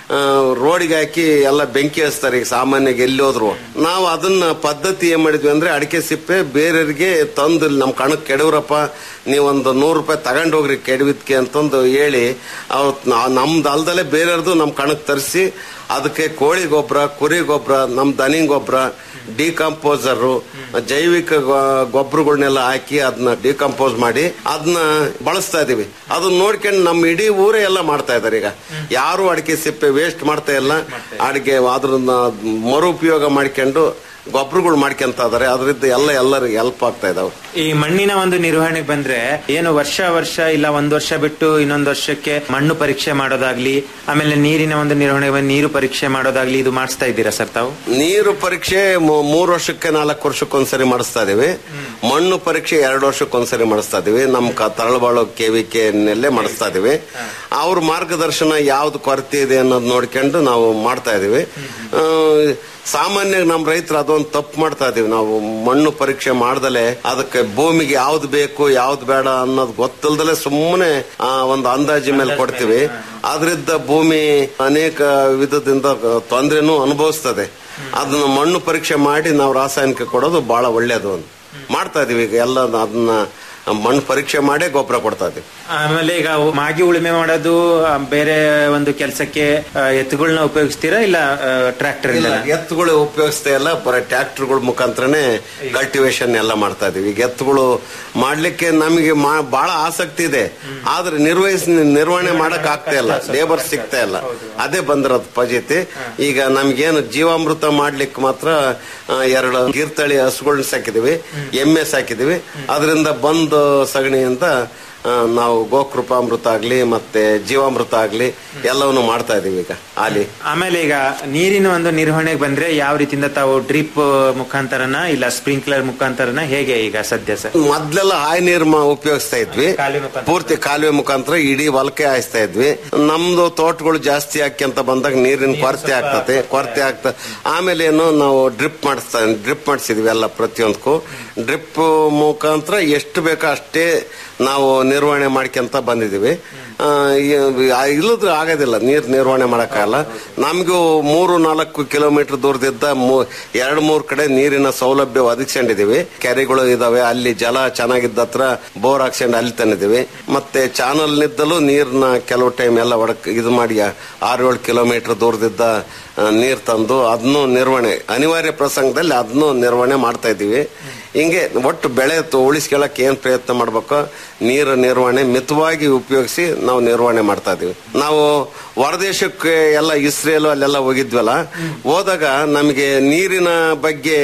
ರೋಡಿಗೆ ಹಾಕಿ ಎಲ್ಲ ಬೆಂಕಿ ಹಚ್ತಾರೆ ಈಗ ಸಾಮಾನ್ಯವಾಗಿ ಎಲ್ಲಿ ಹೋದ್ರು ನಾವು ಅದನ್ನ ಪದ್ಧತಿ ಏನ್ ಮಾಡಿದ್ವಿ ಅಂದ್ರೆ ಅಡಿಕೆ ಸಿಪ್ಪೆ ಬೇರೆಯವರಿಗೆ ತಂದು ಇಲ್ಲಿ ನಮ್ಮ ಕಣಕ್ ಕೆಡವ್ರಪ್ಪ ನೀವೊಂದು ನೂರು ರೂಪಾಯಿ ತಗೊಂಡ್ ಹೋಗ್ರಿ ಕೆಡವಿದ್ಕೆ ಅಂತಂದು ಹೇಳಿ ಅವ್ರು ನಮ್ದು ಅಲ್ದಲೆ ಬೇರೆಯವ್ರದ್ದು ನಮ್ಮ ಕಣಕ್ ತರಿಸಿ ಅದಕ್ಕೆ ಕೋಳಿ ಗೊಬ್ಬರ ಕುರಿ ಗೊಬ್ಬರ ನಮ್ ದನಿ ಗೊಬ್ಬರ ಡಿಕಂಪೋಸರ್ ಜೈವಿಕ ಗೊ- ಗೊಬ್ಬರಗಳನ್ನೆಲ್ಲ ಹಾಕಿ ಅದನ್ನ ಡಿಕಂಪೋಸ್ ಮಾಡಿ ಅದನ್ನ ಬಳಸ್ತಾ ಇದೀವಿ ಅದನ್ನ ನೋಡ್ಕೊಂಡು ನಮ್ಮ ಇಡೀ ಊರೇ ಎಲ್ಲ ಮಾಡ್ತಾ ಇದಾರೆ ಈಗ ಯಾರು ಅಡಿಕೆ ಸಿಪ್ಪೆ ವೇಸ್ಟ್ ಮಾಡ್ತಾ ಇಲ್ಲ ಅಡಿಕೆ ಅದ್ರನ್ನ ಮರು ಉಪಯೋಗ ಮಾಡ್ಕೊಂಡು ಗೊಬ್ಬರಗಳು ಮಾಡ್ಕೊಂತ ಇದಾರೆ ಅದರಿಂದ ಎಲ್ಲ ಎಲ್ಲರಿಗೆ ಹೆಲ್ಪ್ ಆಗ್ತಾ ಇದಾವೆ ಈ ಮಣ್ಣಿನ ಒಂದು ನಿರ್ವಹಣೆಗೆ ಬಂದ್ರೆ ಏನು ವರ್ಷ ವರ್ಷ ಇಲ್ಲ ಒಂದ್ ವರ್ಷ ಬಿಟ್ಟು ಇನ್ನೊಂದು ವರ್ಷಕ್ಕೆ ಮಣ್ಣು ಪರೀಕ್ಷೆ ಮಾಡೋದಾಗ್ಲಿ ಆಮೇಲೆ ನೀರಿನ ಒಂದು ನಿರ್ವಹಣೆ ಬಂದು ನೀರು ಪರೀಕ್ಷೆ ಮಾಡೋದಾಗ್ಲಿ ಇದು ಮಾಡಿಸ್ತಾ ಇದ್ದೀರಾ ಸರ್ ತಾವು ನೀರು ಪರೀಕ್ಷೆ ಮೂ- ಮೂರು ವರ್ಷಕ್ಕೆ ನಾಲ್ಕು ವರ್ಷಕ್ಕೆ ಒಂದ್ಸರಿ ಮಾಡಿಸ್ತಾ ಇದೀವಿ ಮಣ್ಣು ಪರೀಕ್ಷೆ ಎರಡು ವರ್ಷಕ್ಕೆ ಒಂದ್ಸರಿ ಮಾಡಿಸ್ತಾ ಇದೀವಿ ನಮ್ಮ ಕ- ತರಳಬಾಳು ಕೆವಿಕೆ ನಲ್ಲೇ ಮಾಡಿಸ್ತಾ ಇದೀವಿ ಅವ್ರ ಮಾರ್ಗದರ್ಶನ ಯಾವ್ದು ಕೊರತೆ ಇದೆ ಅನ್ನೋದು ನೋಡ್ಕೊಂಡು ನಾವು ಮಾಡ್ತಾ ಇದೀವಿ ಆ, ಸಾಮಾನ್ಯ ನಮ್ಮ ರೈತರು ಅದೊಂದು ತಪ್ಪು ಮಾಡ್ತಾ ಇದೀವಿ ನಾವು ಮಣ್ಣು ಪರೀಕ್ಷೆ ಮಾಡ್ದಲೆ ಅದಕ್ಕೆ ಭೂಮಿಗೆ ಯಾವ್ದು ಬೇಕು ಯಾವ್ದು ಬೇಡ ಅನ್ನೋದು ಗೊತ್ತಿಲ್ದಲೆ ಸುಮ್ಮನೆ ಒಂದು ಅಂದಾಜಿ ಮೇಲೆ ಕೊಡ್ತೀವಿ ಅದರಿಂದ ಭೂಮಿ ಅನೇಕ ವಿಧದಿಂದ ತೊಂದರೆನೂ ಅನುಭವಿಸ್ತದೆ ಅದನ್ನ ಮಣ್ಣು ಪರೀಕ್ಷೆ ಮಾಡಿ ನಾವು ರಾಸಾಯನಿಕ ಕೊಡೋದು ಬಹಳ ಒಳ್ಳೇದು ಅಂತ ಮಾಡ್ತಾ ಇದೀವಿ ಈಗ ಎಲ್ಲ ಅದನ್ನ ಮಣ್ಣು ಪರೀಕ್ಷೆ ಮಾಡೇ ಗೊಬ್ಬರ ಕೊಡ್ತಾ ಇದೀವಿ ಆಮೇಲೆ ಈಗ ಅವು ಮಾಗಿ ಉಳುಮೆ ಮಾಡೋದು ಆ, ಬೇರೆ ಒಂದು ಕೆಲಸಕ್ಕೆ ಎತ್ತುಗಳನ್ನ ಉಪಯೋಗಿಸ್ತೀರಾ ಇಲ್ಲ ಟ್ರ್ಯಾಕ್ಟರ್ ಇಲ್ಲ ಎತ್ತುಗಳು ಉಪಯೋಗಿಸ್ತಾ ಇಲ್ಲ ಬರೀ ಟ್ರ್ಯಾಕ್ಟರ್ಗಳ ಮುಖಾಂತರನೇ ಕಲ್ಟಿವೇಶನ್ ಎಲ್ಲ ಮಾಡ್ತಾ ಇದೀವಿ ಈಗ ಎತ್ತುಗಳು ಮಾಡ್ಲಿಕ್ಕೆ ನಮಗೆ ಮಾ- ಬಹಳ ಆಸಕ್ತಿ ಇದೆ ಆದ್ರೆ ನಿರ್ವಹಿಸ್ ನಿರ್ವಹಣೆ ಮಾಡಕ್ ಆಗ್ತಾ ಇಲ್ಲ ಲೇಬರ್ ಸಿಗ್ತಾ ಇಲ್ಲ ಅದೇ ಬಂದಿರೋದು ಪಜಿತಿ ಈಗ ನಮ್ಗೇನು ಜೀವಾಮೃತ ಮಾಡ್ಲಿಕ್ಕೆ ಮಾತ್ರ ಆ, ಎರಡು ಗೀರ್ತಳಿ ಹಸುಗಳನ್ನ ಸಾಕಿದೀವಿ ಎಮ್ಮೆ ಸಾಕಿದೀವಿ ಅದರಿಂದ ಬಂದು ಸಗಣಿಯಿಂದ ಆ, ನಾವು ಗೋಕೃಪಾಮೃತ ಆಗ್ಲಿ ಮತ್ತೆ ಜೀವಾಮೃತ ಆಗ್ಲಿ ಎಲ್ಲವನ್ನು ಮಾಡ್ತಾ ಇದೀವಿ ಈಗ ಆಲಿ ಆಮೇಲೆ ಈಗ ನೀರಿನ ಒಂದು ನಿರ್ವಹಣೆಗೆ ಬಂದ್ರೆ ಯಾವ ರೀತಿಯಿಂದ ತಾವು ಡ್ರಿಪ್ ಮುಖಾಂತರನ ಇಲ್ಲ ಸ್ಪ್ರಿಂಕ್ಲರ್ ಮುಖಾಂತರನ ಹೇಗೆ ಈಗ ಸದ್ಯ ಸರ್ ಮೊದ್ಲೆಲ್ಲ ಹಾಯ್ ನೀರ್ ಮ- ಉಪಯೋಗಿಸ್ತಾ ಇದ್ವಿ ಕಾಲುವೆ ಮುಖಾಂತರ. ಪೂರ್ತಿ ಕಾಲುವೆ ಮುಖಾಂತರ ಇಡೀ ಹೊಲಕ್ಕೆ ಹಾಯಿಸ್ತಾ ಇದ್ವಿ ನಮ್ದು ತೋಟಗಳು ಜಾಸ್ತಿ ಹಾಕ್ಯಂತ ಬಂದಾಗ ನೀರಿನ ಕೊರತೆ ಆಗ್ತದೆ ಕೊರತೆ ಆಗ್ತದೆ ಆಮೇಲೆ ಏನು ನಾವು ಡ್ರಿಪ್ ಮಾಡಿಸ್ತಾ ಡ್ರಿಪ್ ಮಾಡಿಸಿದ್ವಿ ಎಲ್ಲ ಪ್ರತಿಯೊಂದಕ್ಕೂ ಡ್ರಿಪ್ ಮುಖಾಂತರ ಎಷ್ಟು ಬೇಕೋ ಅಷ್ಟೇ ನಾವು ನಿರ್ವಹಣೆ ಮಾಡ್ಕೊಂತ ಬಂದಿದೀವಿ ಆ, ಈ- ಆ, ಇಲ್ಲದ್ರೆ ಆಗೋದಿಲ್ಲ ನೀರ್ ನಿರ್ವಹಣೆ ಮಾಡಕ್ಕಾಗಲ್ಲ ನಮಗೂ ಮೂರು ನಾಲ್ಕು ಕಿಲೋಮೀಟರ್ ದೂರದಿದ್ದ ಮೂ- ಎರಡ್ ಮೂರ್ ಕಡೆ ನೀರಿನ ಸೌಲಭ್ಯ ಒದಗಿಸ್ಕೊಂಡಿದೀವಿ ಕೆರೆಗಳು ಇದಾವೆ ಅಲ್ಲಿ ಜಲ ಚೆನ್ನಾಗಿದ್ದ ಹತ್ರ ಬೋರ್ ಹಾಕ್ಸ್ಕೊಂಡು ಅಲ್ಲಿ ತಂದಿದೀವಿ ಮತ್ತೆ ಚಾನಲ್ ನಿದ್ದಲು ನೀರ್ನ ಕೆಲವು ಟೈಮ್ ಎಲ್ಲ ಒಡಕ್ ಇದು ಮಾಡಿ ಆರು ಏಳು ಕಿಲೋಮೀಟರ್ ದೂರದಿದ್ದ ಆ, ನೀರ್ ತಂದು ಅದನ್ನು ನಿರ್ವಹಣೆ ಅನಿವಾರ್ಯ ಪ್ರಸಂಗದಲ್ಲಿ ಅದನ್ನು ನಿರ್ವಹಣೆ ಮಾಡ್ತಾ ಇದೀವಿ ಹಿಂಗೆ ಒಟ್ಟು ಬೆಳೆ ತ- ಉಳಿಸ್ಕೊಳ್ಳಕ್ಕೆ ಏನ್ ಪ್ರಯತ್ನ ಮಾಡ್ಬೇಕು ನೀರು ನಿರ್ವಹಣೆ ಮಿತವಾಗಿ ಉಪಯೋಗಿಸಿ ನಾವು ನಿರ್ವಹಣೆ ಮಾಡ್ತಾ ಇದೀವಿ ನಾವು ಹೊರದೇಶಕ್ಕೆ ಎಲ್ಲ ಇಸ್ರೇಲ್ ಅಲ್ಲೆಲ್ಲ ಹೋಗಿದ್ವಲ್ಲ ಹೋದಾಗ ನಮಗೆ ನೀರಿನ ಬಗ್ಗೆ ಆ,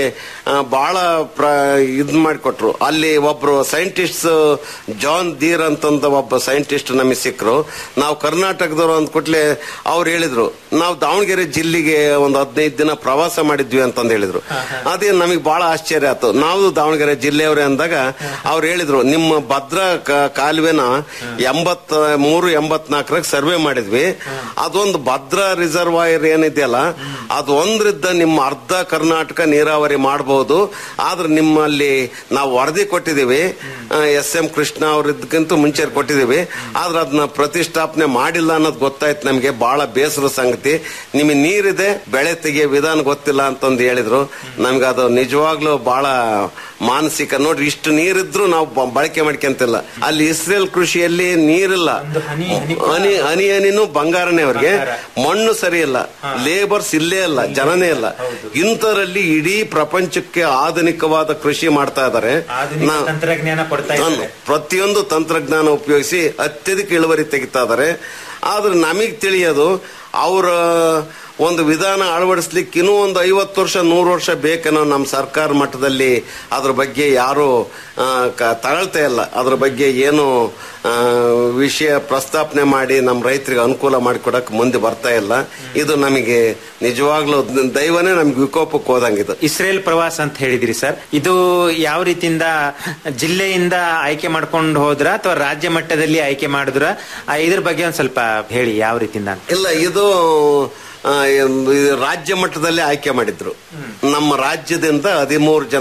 ಆ, ಬಹಳ ಪ್ರ ಇದ್ ಮಾಡಿಕೊಟ್ರು ಅಲ್ಲಿ ಒಬ್ರು ಸೈಂಟಿಸ್ಟ್ ಜಾನ್ ದೀರ್ ಅಂತಂದ ಒಬ್ಬ ಸೈಂಟಿಸ್ಟ್ ನಮಗೆ ಸಿಕ್ಕರು ನಾವು ಕರ್ನಾಟಕದವರು ಅಂದ್ಕೊಟ್ಲೆ ಅವ್ರು ಹೇಳಿದ್ರು ನಾವು ದಾವಣಗೆರೆ ಜಿಲ್ಲೆಗೆ ಒಂದು ಹದಿನೈದು ದಿನ ಪ್ರವಾಸ ಮಾಡಿದ್ವಿ ಅಂತಂದು ಹೇಳಿದ್ರು ಅದೇ ನಮಗೆ ಬಹಳ ಆಶ್ಚರ್ಯ ಆಯ್ತು ನಾವು ದಾವಣಗೆರೆ ಜಿಲ್ಲೆಯವರೇ ಅಂದಾಗ ಅವ್ರು ಹೇಳಿದ್ರು ನಿಮ್ಮ ಭದ್ರಾ ಕ- ಕಾಲುವೆನ ಎಂಬತ್ ಮೂರು ಎಂಬತ್ನಾಲ್ಕರಾಗ ಸರ್ವೆ ಮಾಡಿದ್ವಿ ಅದೊಂದು ಭದ್ರಾ ರಿಸರ್ವಾಯರ್ ಏನಿದೆಯಲ್ಲ ಅದು ಒಂದ್ರಿದ್ದ ನಿಮ್ಮ ಅರ್ಧ ಕರ್ನಾಟಕ ನೀರಾವರಿ ಮಾಡಬಹುದು ಆದ್ರೆ ನಿಮ್ಮಲ್ಲಿ ನಾವು ವರದಿ ಕೊಟ್ಟಿದ್ದೀವಿ ಎಸ್ ಎಂ ಕೃಷ್ಣ ಅವ್ರದಕ್ಕಿಂತ ಮುಂಚೆ ಕೊಟ್ಟಿದ್ದೀವಿ ಆದ್ರೆ ಅದನ್ನ ಪ್ರತಿಷ್ಠಾಪನೆ ಮಾಡಿಲ್ಲ ಅನ್ನೋದು ಗೊತ್ತಾಯ್ತು ನಮಗೆ ಬಹಳ ಬೇಸರ ಸಂಗತಿ ನಿಮಗೆ ನೀರಿದೆ ಬೆಳೆ ತೆಗಿಯೋ ವಿಧಾನ ಗೊತ್ತಿಲ್ಲ ಅಂತಂದು ಹೇಳಿದ್ರು ನಮ್ಗೆ ಅದು ನಿಜವಾಗ್ಲೂ ಬಹಳ ಮಾನಸಿಕ ನೋಡ್ರಿ ಇಷ್ಟು ನೀರಿದ್ರು ನಾವು ಬ- ಬಳಕೆ ಮಾಡ್ಕೊಂತಿಲ್ಲ ಅಲ್ಲಿ ಇಸ್ರೇಲ್ ಕೃಷಿಯಲ್ಲಿ ನೀರಿಲ್ಲ ಒಂದು ಹನಿ ಹನಿ ಹನಿ ಹನಿ ಹನಿನೂ ಬಂಗಾರನೇ ಅವ್ರಿಗೆ ಮಣ್ಣು ಸರಿ ಇಲ್ಲ ಲೇಬರ್ಸ್ ಇಲ್ಲೇ ಇಲ್ಲ ಜನನೇ ಇಲ್ಲ ಇಂಥರಲ್ಲಿ ಇಡೀ ಪ್ರಪಂಚಕ್ಕೆ ಆಧುನಿಕವಾದ ಕೃಷಿ ಮಾಡ್ತಾ ಇದ್ದಾರೆ ಆಧುನಿಕ ನಾ- ತಂತ್ರಜ್ಞಾನ ಕೊಡ್ತಾ ನಾನು ಇದ್ದಾರೆ ಪ್ರತಿಯೊಂದು ತಂತ್ರಜ್ಞಾನ ಉಪಯೋಗಿಸಿ ಅತ್ಯಧಿಕ ಇಳುವರಿ ತೆಗಿತಾ ಇದ್ದಾರೆ ಆದ್ರೆ ನಮಗೆ ತಿಳಿಯೋದು ಅವರ ಒಂದು ವಿಧಾನ ಅಳವಡಿಸ್ಲಿಕ್ಕೆ ಇನ್ನೂ ಒಂದು ಐವತ್ತು ವರ್ಷ ನೂರು ವರ್ಷ ಬೇಕನ್ನೋ ನಮ್ಮ ಸರ್ಕಾರ ಮಟ್ಟದಲ್ಲಿ ಅದ್ರ ಬಗ್ಗೆ ಯಾರು ಆ, ಕ- ತಗೊಳ್ತಾ ಇಲ್ಲ ಅದ್ರ ಬಗ್ಗೆ ಏನು ಆ, ವಿಷಯ ಪ್ರಸ್ತಾಪನೆ ಮಾಡಿ ನಮ್ಮ ರೈತರಿಗೆ ಅನುಕೂಲ ಮಾಡಿಕೊಡಕ್ ಮುಂದೆ ಬರ್ತಾ ಇಲ್ಲ ಇದು ನಮಗೆ ನಿಜವಾಗ್ಲೂ ದೈವನೇ ನಮ್ಗೆ ವಿಕೋಪಕ್ಕೆ ಹೋದಂಗಿದು ಇಸ್ರೇಲ್ ಪ್ರವಾಸ ಅಂತ ಹೇಳಿದ್ರಿ ಸರ್ ಇದು ಯಾವ ರೀತಿಯಿಂದ ಜಿಲ್ಲೆಯಿಂದ ಆಯ್ಕೆ ಮಾಡ್ಕೊಂಡು ಹೋದ್ರ ಅಥವಾ ರಾಜ್ಯ ಮಟ್ಟದಲ್ಲಿ ಆಯ್ಕೆ ಮಾಡಿದ್ರ ಆ, ಇದ್ರ ಬಗ್ಗೆ ಒಂದ್ ಸ್ವಲ್ಪ ಹೇಳಿ ಯಾವ ರೀತಿಯಿಂದ ಅಂತ ಇಲ್ಲ ಇದು ಆ, ಇದು ರಾಜ್ಯ ಮಟ್ಟದಲ್ಲೇ ಆಯ್ಕೆ ಮಾಡಿದ್ರು ನಮ್ಮ ರಾಜ್ಯದಿಂದ ಹದಿಮೂರು ಜನ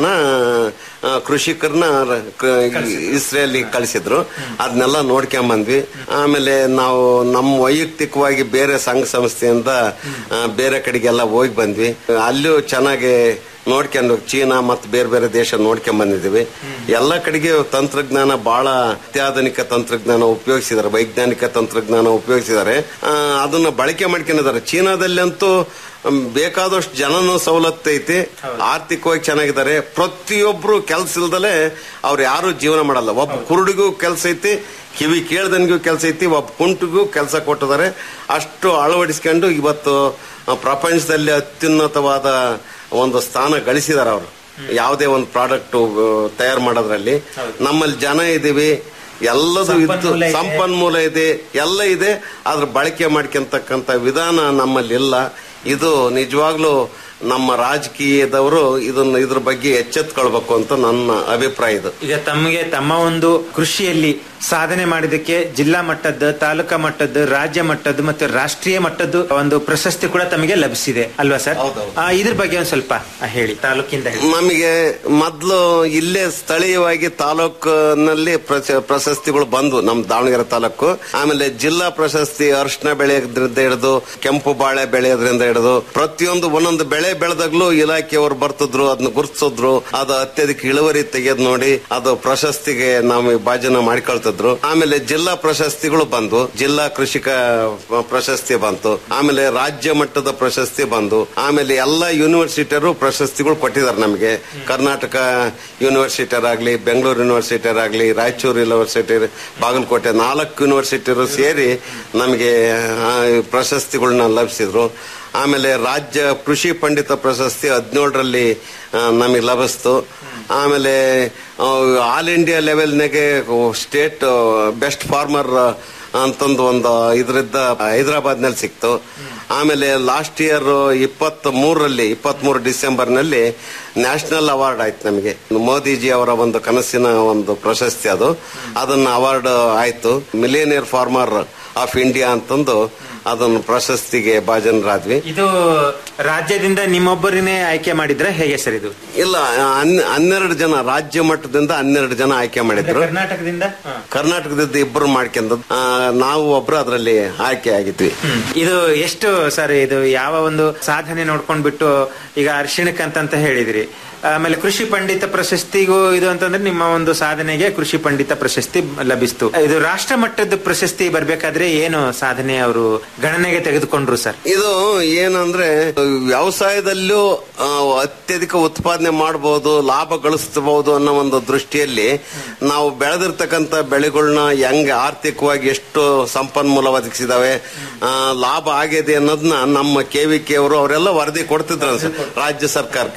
ಆ, ಕೃಷಿಕರನ್ನ ರ- ಕ- ಇಸ್ರೇಲಿ ಕಳಿಸಿದ್ರು ಅದನ್ನೆಲ್ಲ ನೋಡ್ಕೊಂಡ್ ಬಂದ್ವಿ ಆಮೇಲೆ ನಾವು ನಮ್ಮ ವೈಯಕ್ತಿಕವಾಗಿ ಬೇರೆ ಸಂಘ ಸಂಸ್ಥೆಯಿಂದ ಆ, ಬೇರೆ ಕಡೆಗೆಲ್ಲ ಹೋಗಿ ಬಂದ್ವಿ ಅಲ್ಲೂ ಚೆನ್ನಾಗಿ ನೋಡ್ಕೊಂಡು ಚೀನಾ ಮತ್ತು ಬೇರೆ ಬೇರೆ ದೇಶ ನೋಡ್ಕೊಂಡ್ ಬಂದಿದ್ದೀವಿ ಎಲ್ಲ ಕಡೆಗೆ ತಂತ್ರಜ್ಞಾನ ಬಹಳ ಅತ್ಯಾಧುನಿಕ ತಂತ್ರಜ್ಞಾನ ಉಪಯೋಗಿಸಿದ್ದಾರೆ ವೈಜ್ಞಾನಿಕ ತಂತ್ರಜ್ಞಾನ ಉಪಯೋಗಿಸಿದ್ದಾರೆ ಆ, ಅದನ್ನ ಬಳಕೆ ಮಾಡ್ಕೊಂಡಿದ್ದಾರೆ ಚೀನಾದಲ್ಲಂತೂ ಮ್, ಬೇಕಾದಷ್ಟು ಜನನು ಸವಲತ್ತು ಐತಿ ಆರ್ಥಿಕವಾಗಿ ಚೆನ್ನಾಗಿದ್ದಾರೆ ಪ್ರತಿಯೊಬ್ರು ಕೆಲಸ ಇಲ್ದಲೆ ಅವ್ರು ಯಾರು ಜೀವನ ಮಾಡಲ್ಲ ಒಬ್ಬ ಕುರುಡಿಗೂ ಕೆಲಸ ಐತಿ ಕಿವಿ ಕೇಳ್ದನ್ಗೂ ಕೆಲಸ ಐತಿ ಒಬ್ಬ ಕುಂಟಿಗೂ ಕೆಲಸ ಕೊಟ್ಟಿದ್ದಾರೆ ಅಷ್ಟು ಅಳವಡಿಸ್ಕೊಂಡು ಇವತ್ತು ಆ, ಪ್ರಪಂಚದಲ್ಲಿ ಅತ್ಯುನ್ನತವಾದ ಒಂದು ಸ್ಥಾನ ಗಳಿಸಿದಾರೆ ಅವರು ಯಾವುದೇ ಒಂದು ಪ್ರಾಡಕ್ಟ್ ತಯಾರು ಮಾಡೋದ್ರಲ್ಲಿ ನಮ್ಮಲ್ಲಿ ಜನ ಇದೀವಿ ಎಲ್ಲದೂ ಇದ್ದು ಸಂಪನ್ಮೂಲ ಇದೆ. ಸಂಪನ್ಮೂಲ ಇದೆ ಎಲ್ಲ ಇದೆ ಆದ್ರೆ ಬಳಕೆ ಮಾಡ್ಕೊಂತಕ್ಕಂತ ವಿಧಾನ ನಮ್ಮಲ್ಲಿ ಇಲ್ಲ ಇದು ನಿಜವಾಗ್ಲೂ ನಮ್ಮ ರಾಜಕೀಯದವರು ಇದನ್ನ ಇದ್ರ ಬಗ್ಗೆ ಎಚ್ಚೆತ್ಕೊಳ್ಬೇಕು ಅಂತ ನನ್ನ ಅಭಿಪ್ರಾಯ ಇದು ಈಗ ತಮಗೆ ತಮ್ಮ ಒಂದು ಕೃಷಿಯಲ್ಲಿ ಸಾಧನೆ ಮಾಡಿದಕ್ಕೆ ಜಿಲ್ಲಾ ಮಟ್ಟದ ತಾಲೂಕಾ ಮಟ್ಟದ ರಾಜ್ಯ ಮಟ್ಟದ ಮತ್ತು ರಾಷ್ಟ್ರೀಯ ಮಟ್ಟದ ಒಂದು ಪ್ರಶಸ್ತಿ ಕೂಡ ತಮಗೆ ಲಭಿಸಿದೆ ಅಲ್ವಾ ಸರ್ ಹೌದೌದು. ಆ, ಇದ್ರ ಬಗ್ಗೆ ಒಂದ್ ಸ್ವಲ್ಪ ಹೇಳಿ ತಾಲೂಕಿಂದ ಹೇಳಿ ನಮಗೆ ಮೊದಲು ಇಲ್ಲೇ ಸ್ಥಳೀಯವಾಗಿ ತಾಲೂಕಿನಲ್ಲಿ ಪ್ರಶ- ಪ್ರಶಸ್ತಿಗಳು ಬಂದ್ವು ನಮ್ ದಾವಣಗೆರೆ ತಾಲೂಕು ಆಮೇಲೆ ಜಿಲ್ಲಾ ಪ್ರಶಸ್ತಿ ಅರಿಶಿನ ಬೆಳೆಯೋದ್ರಿಂದ ಹಿಡಿದು ಕೆಂಪು ಬಾಳೆ ಬೆಳೆಯೋದ್ರಿಂದ ಹಿಡಿದು ಪ್ರತಿಯೊಂದು ಒಂದೊಂದು ಬೆಳೆ ಬೆಳೆದಾಗ್ಲೂ ಇಲಾಖೆಯವರು ಬರ್ತಿದ್ರು ಅದನ್ನ ಗುರುತಿಸಿದ್ರು ಅದು ಅತ್ಯಧಿಕ ಇಳುವರಿ ತೆಗೆದ್ ನೋಡಿ ಅದು ಪ್ರಶಸ್ತಿಗೆ ನಾವು ಭಾಜನ ಮಾಡಿಕೊಳ್ತಿದ್ರು ಆಮೇಲೆ ಜಿಲ್ಲಾ ಪ್ರಶಸ್ತಿಗಳು ಬಂದು ಜಿಲ್ಲಾ ಕೃಷಿಕ ಪ್ರಶಸ್ತಿ ಬಂತು ಆಮೇಲೆ ರಾಜ್ಯ ಮಟ್ಟದ ಪ್ರಶಸ್ತಿ ಬಂದು ಆಮೇಲೆ ಎಲ್ಲ ಯೂನಿವರ್ಸಿಟಿಯರು ಪ್ರಶಸ್ತಿಗಳು ಕೊಟ್ಟಿದ್ದಾರೆ ನಮಗೆ ಕರ್ನಾಟಕ ಯೂನಿವರ್ಸಿಟಿಯರ್ ಆಗ್ಲಿ ಬೆಂಗಳೂರು ಯೂನಿವರ್ಸಿಟಿಯರ್ ಆಗ್ಲಿ ರಾಯಚೂರು ಯೂನಿವರ್ಸಿಟಿ ಬಾಗಲಕೋಟೆ ನಾಲ್ಕು ಯೂನಿವರ್ಸಿಟಿಯರು ಸೇರಿ ನಮಗೆ ಆ, ಪ್ರಶಸ್ತಿಗಳನ್ನ ಲಭಿಸಿದ್ರು ಆಮೇಲೆ ರಾಜ್ಯ ಕೃಷಿ ಪಂಡಿತ ಪ್ರಶಸ್ತಿ ಹದಿನೇಳರಲ್ಲಿ ನಮಗೆ ಲಭಿಸ್ತು ಆಮೇಲೆ ಆ, ಆಲ್ ಇಂಡಿಯಾ ಲೆವೆಲ್ನಾಗೆ ಸ್ಟೇಟ್ ಬೆಸ್ಟ್ ಫಾರ್ಮರ್ ಅಂತಂದು ಒಂದು ಇದರಿಂದ ಹೈದರಾಬಾದ್ ನಲ್ಲಿ ಸಿಕ್ತು ಆಮೇಲೆ ಲಾಸ್ಟ್ ಇಯರ್ ಇಪ್ಪತ್ತ್ ಮೂರರಲ್ಲಿ ಇಪ್ಪತ್ತ್ ಮೂರು ಡಿಸೆಂಬರ್ ನಲ್ಲಿ ನ್ಯಾಷನಲ್ ಅವಾರ್ಡ್ ಆಯ್ತು ನಮಗೆ ಮೋದಿಜಿ ಅವರ ಒಂದು ಕನಸಿನ ಒಂದು ಪ್ರಶಸ್ತಿ ಅದು ಅದನ್ನ ಅವಾರ್ಡ್ ಆಯ್ತು ಮಿಲೇನಿಯರ್ ಫಾರ್ಮರ್ ಆಫ್ ಇಂಡಿಯಾ ಅಂತಂದು ಅದನ್ನು ಪ್ರಶಸ್ತಿಗೆ ಭಾಜನರಾದ್ವಿ ಇದು ರಾಜ್ಯದಿಂದ ನಿಮ್ಮೊಬ್ಬರನ್ನೇ ಆಯ್ಕೆ ಮಾಡಿದ್ರೆ ಹೇಗೆ ಸರ್ ಇದು ಇಲ್ಲ ಹನ್- ಹನ್ನೆರಡು ಜನ ರಾಜ್ಯ ಮಟ್ಟದಿಂದ ಹನ್ನೆರಡು ಜನ ಆಯ್ಕೆ ಮಾಡಿದ್ರು ಕರ್ನಾಟಕದಿಂದ ಹ. ಕರ್ನಾಟಕದಿಂದ ಇಬ್ಬರು ಮಾಡ್ಕೊಂಡ್ ನಾವು ಒಬ್ರು ಅದರಲ್ಲಿ ಆಯ್ಕೆ ಆಗಿದ್ವಿ ಹ್ಮ್. ಇದು ಎಷ್ಟು ಸರ್ ಇದು ಯಾವ ಒಂದು ಸಾಧನೆ ನೋಡ್ಕೊಂಡ್ಬಿಟ್ಟು ಈಗ ಅರಿಶಿಣಕ್ಕೆ ಅಂತಂತ ಹೇಳಿದ್ರಿ ಆಮೇಲೆ ಕೃಷಿ ಪಂಡಿತ ಪ್ರಶಸ್ತಿಗೂ ಇದು ಅಂತಂದ್ರೆ ನಿಮ್ಮ ಒಂದು ಸಾಧನೆಗೆ ಕೃಷಿ ಪಂಡಿತ ಪ್ರಶಸ್ತಿ ಲಭಿಸ್ತು ಇದು ರಾಷ್ಟ್ರ ಮಟ್ಟದ ಪ್ರಶಸ್ತಿ ಬರ್ಬೇಕಾದ್ರೆ ಏನು ಸಾಧನೆ ಅವರು ಗಣನೆಗೆ ತೆಗೆದುಕೊಂಡ್ರು ಸರ್ ಇದು ಏನಂದ್ರೆ ವ್ಯವಸಾಯದಲ್ಲೂ ಆ, ಅತ್ಯಧಿಕ ಉತ್ಪಾದನೆ ಮಾಡಬಹುದು ಲಾಭ ಗಳಿಸಬಹುದು ಅನ್ನೋ ಒಂದು ದೃಷ್ಟಿಯಲ್ಲಿ ನಾವು ಬೆಳೆದಿರ್ತಕ್ಕಂಥ ಬೆಳೆಗಳನ್ನ ಹೆಂಗೆ ಆರ್ಥಿಕವಾಗಿ ಎಷ್ಟು ಸಂಪನ್ಮೂಲ ಒದಗಿಸಿದಾವೆ ಆ, ಲಾಭ ಆಗಿದೆ ಅನ್ನೋದನ್ನ ನಮ್ಮ ಕೆ ವಿ ಕೆ ಅವರು ಅವರೆಲ್ಲ ವರದಿ ಕೊಡ್ತಿದ್ರು ಅನ್ಸುತ್ತೆ ರಾಜ್ಯ ಸರ್ಕಾರಕ್ಕೆ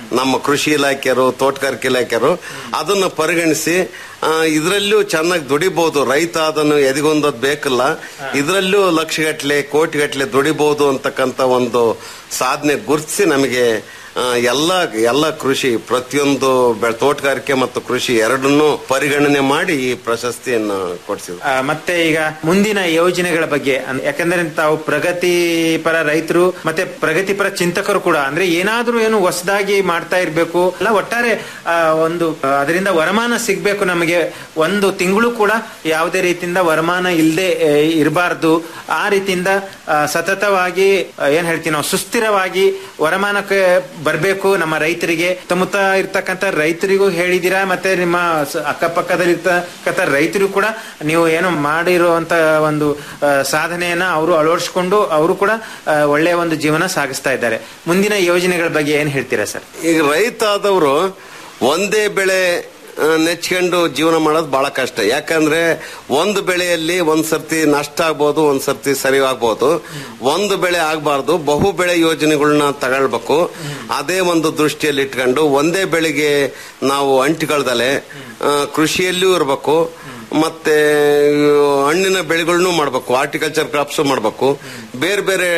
ನಮ್ಮ ಕೃಷಿ ಇಲಾಖೆಯರು ತೋಟಗಾರಿಕೆ ಇಲಾಖೆಯರು ಅದನ್ನ ಪರಿಗಣಿಸಿ ಇದರಲ್ಲೂ ಚೆನ್ನಾಗಿ ದುಡಿಬಹುದು ರೈತ ಅದನ್ನು ಎದೆಗೊಂದದ್ ಬೇಕಲ್ಲ ಇದರಲ್ಲೂ ಲಕ್ಷಗಟ್ಲೆ ಕೋಟಿಗಟ್ಲೆ ದುಡಿಬಹುದು ಅಂತಕ್ಕಂತ ಒಂದು ಸಾಧನೆ ಗುರುತಿಸಿ ನಮಗೆ ಆ, ಎಲ್ಲ ಎಲ್ಲ ಕೃಷಿ ಪ್ರತಿಯೊಂದು ಬೆ- ತೋಟಗಾರಿಕೆ ಮತ್ತು ಕೃಷಿ ಎರಡನ್ನೂ ಪರಿಗಣನೆ ಮಾಡಿ ಈ ಪ್ರಶಸ್ತಿಯನ್ನು ಕೊಡಿಸಿದ್ರು ಆ, ಮತ್ತೆ ಈಗ ಮುಂದಿನ ಯೋಜನೆಗಳ ಬಗ್ಗೆ ಅನ್- ಯಾಕಂದ್ರೆ ತಾವು ಪ್ರಗತಿಪರ ರೈತರು ಮತ್ತೆ ಪ್ರಗತಿಪರ ಚಿಂತಕರು ಕೂಡ ಅಂದ್ರೆ ಏನಾದ್ರೂ ಏನು ಹೊಸದಾಗಿ ಮಾಡ್ತಾ ಇರ್ಬೇಕು ಅಲ್ಲ ಒಟ್ಟಾರೆ ಆ, ಒಂದು ಆ, ಅದರಿಂದ ವರಮಾನ ಸಿಗ್ಬೇಕು ನಮಗೆ ಒಂದು ತಿಂಗಳು ಕೂಡ ಯಾವುದೇ ರೀತಿಯಿಂದ ವರಮಾನ ಇಲ್ಲದೆ ಇರಬಾರ್ದು ಆ ರೀತಿಯಿಂದ ಆ, ಸತತವಾಗಿ ಆ, ಏನ್ ಹೇಳ್ತೀವಿ ನಾವು ಸುಸ್ಥಿರವಾಗಿ ವರಮಾನಕ್ಕೆ ಬರಬೇಕು ನಮ್ಮ ರೈತರಿಗೆ ಸುತ್ತಮುತ್ತ ಇರ್ತಕ್ಕಂಥ ರೈತರಿಗೂ ಹೇಳಿದ್ದೀರಾ ಮತ್ತೆ ನಿಮ್ಮ ಸ- ಅಕ್ಕಪಕ್ಕದಲ್ಲಿ ಇರ್ತಕ್ಕಂಥ ರೈತರು ಕೂಡ ನೀವು ಏನು ಮಾಡಿರುವಂತ ಒಂದು ಆ, ಸಾಧನೆಯನ್ನ ಅವರು ಅಳವಡಿಸಿಕೊಂಡು ಅವರು ಕೂಡ ಆ, ಒಳ್ಳೆಯ ಒಂದು ಜೀವನ ಸಾಗಿಸ್ತಾ ಇದ್ದಾರೆ ಮುಂದಿನ ಯೋಜನೆಗಳ ಬಗ್ಗೆ ಏನ್ ಹೇಳ್ತೀರಾ ಸರ್ ಈಗ ರೈತ ಆದವರು ಒಂದೇ ಬೆಳೆ ಆ, ನೆಚ್ಕೊಂಡು ಜೀವನ ಮಾಡೋದು ಬಹಳ ಕಷ್ಟ ಯಾಕಂದ್ರೆ ಒಂದು ಬೆಳೆಯಲ್ಲಿ ಒಂದ್ ಸರ್ತಿ ನಷ್ಟ ಆಗ್ಬೋದು ಒಂದ್ ಸರ್ತಿ ಸರಿ ಆಗ್ಬೋದು ಒಂದು ಬೆಳೆ ಆಗಬಾರ್ದು ಬಹು ಬೆಳೆ ಯೋಜನೆಗಳನ್ನ ತಗೊಳ್ಬೇಕು ಅದೇ ಒಂದು ದೃಷ್ಟಿಯಲ್ಲಿ ಇಟ್ಕೊಂಡು ಒಂದೇ ಬೆಳೆಗೆ ನಾವು ಅಂಟಿಕೊಳ್ದಲೆ ಆ, ಕೃಷಿಯಲ್ಲಿಯೂ ಇರಬೇಕು ಮತ್ತೆ ಇವು ಹಣ್ಣಿನ ಬೆಳೆಗಳನ್ನು ಮಾಡಬೇಕು ಹಾರ್ಟಿಕಲ್ಚರ್ ಕ್ರಾಪ್ಸ್ ಮಾಡಬೇಕು ಬೇರೆ ಬೇರೆ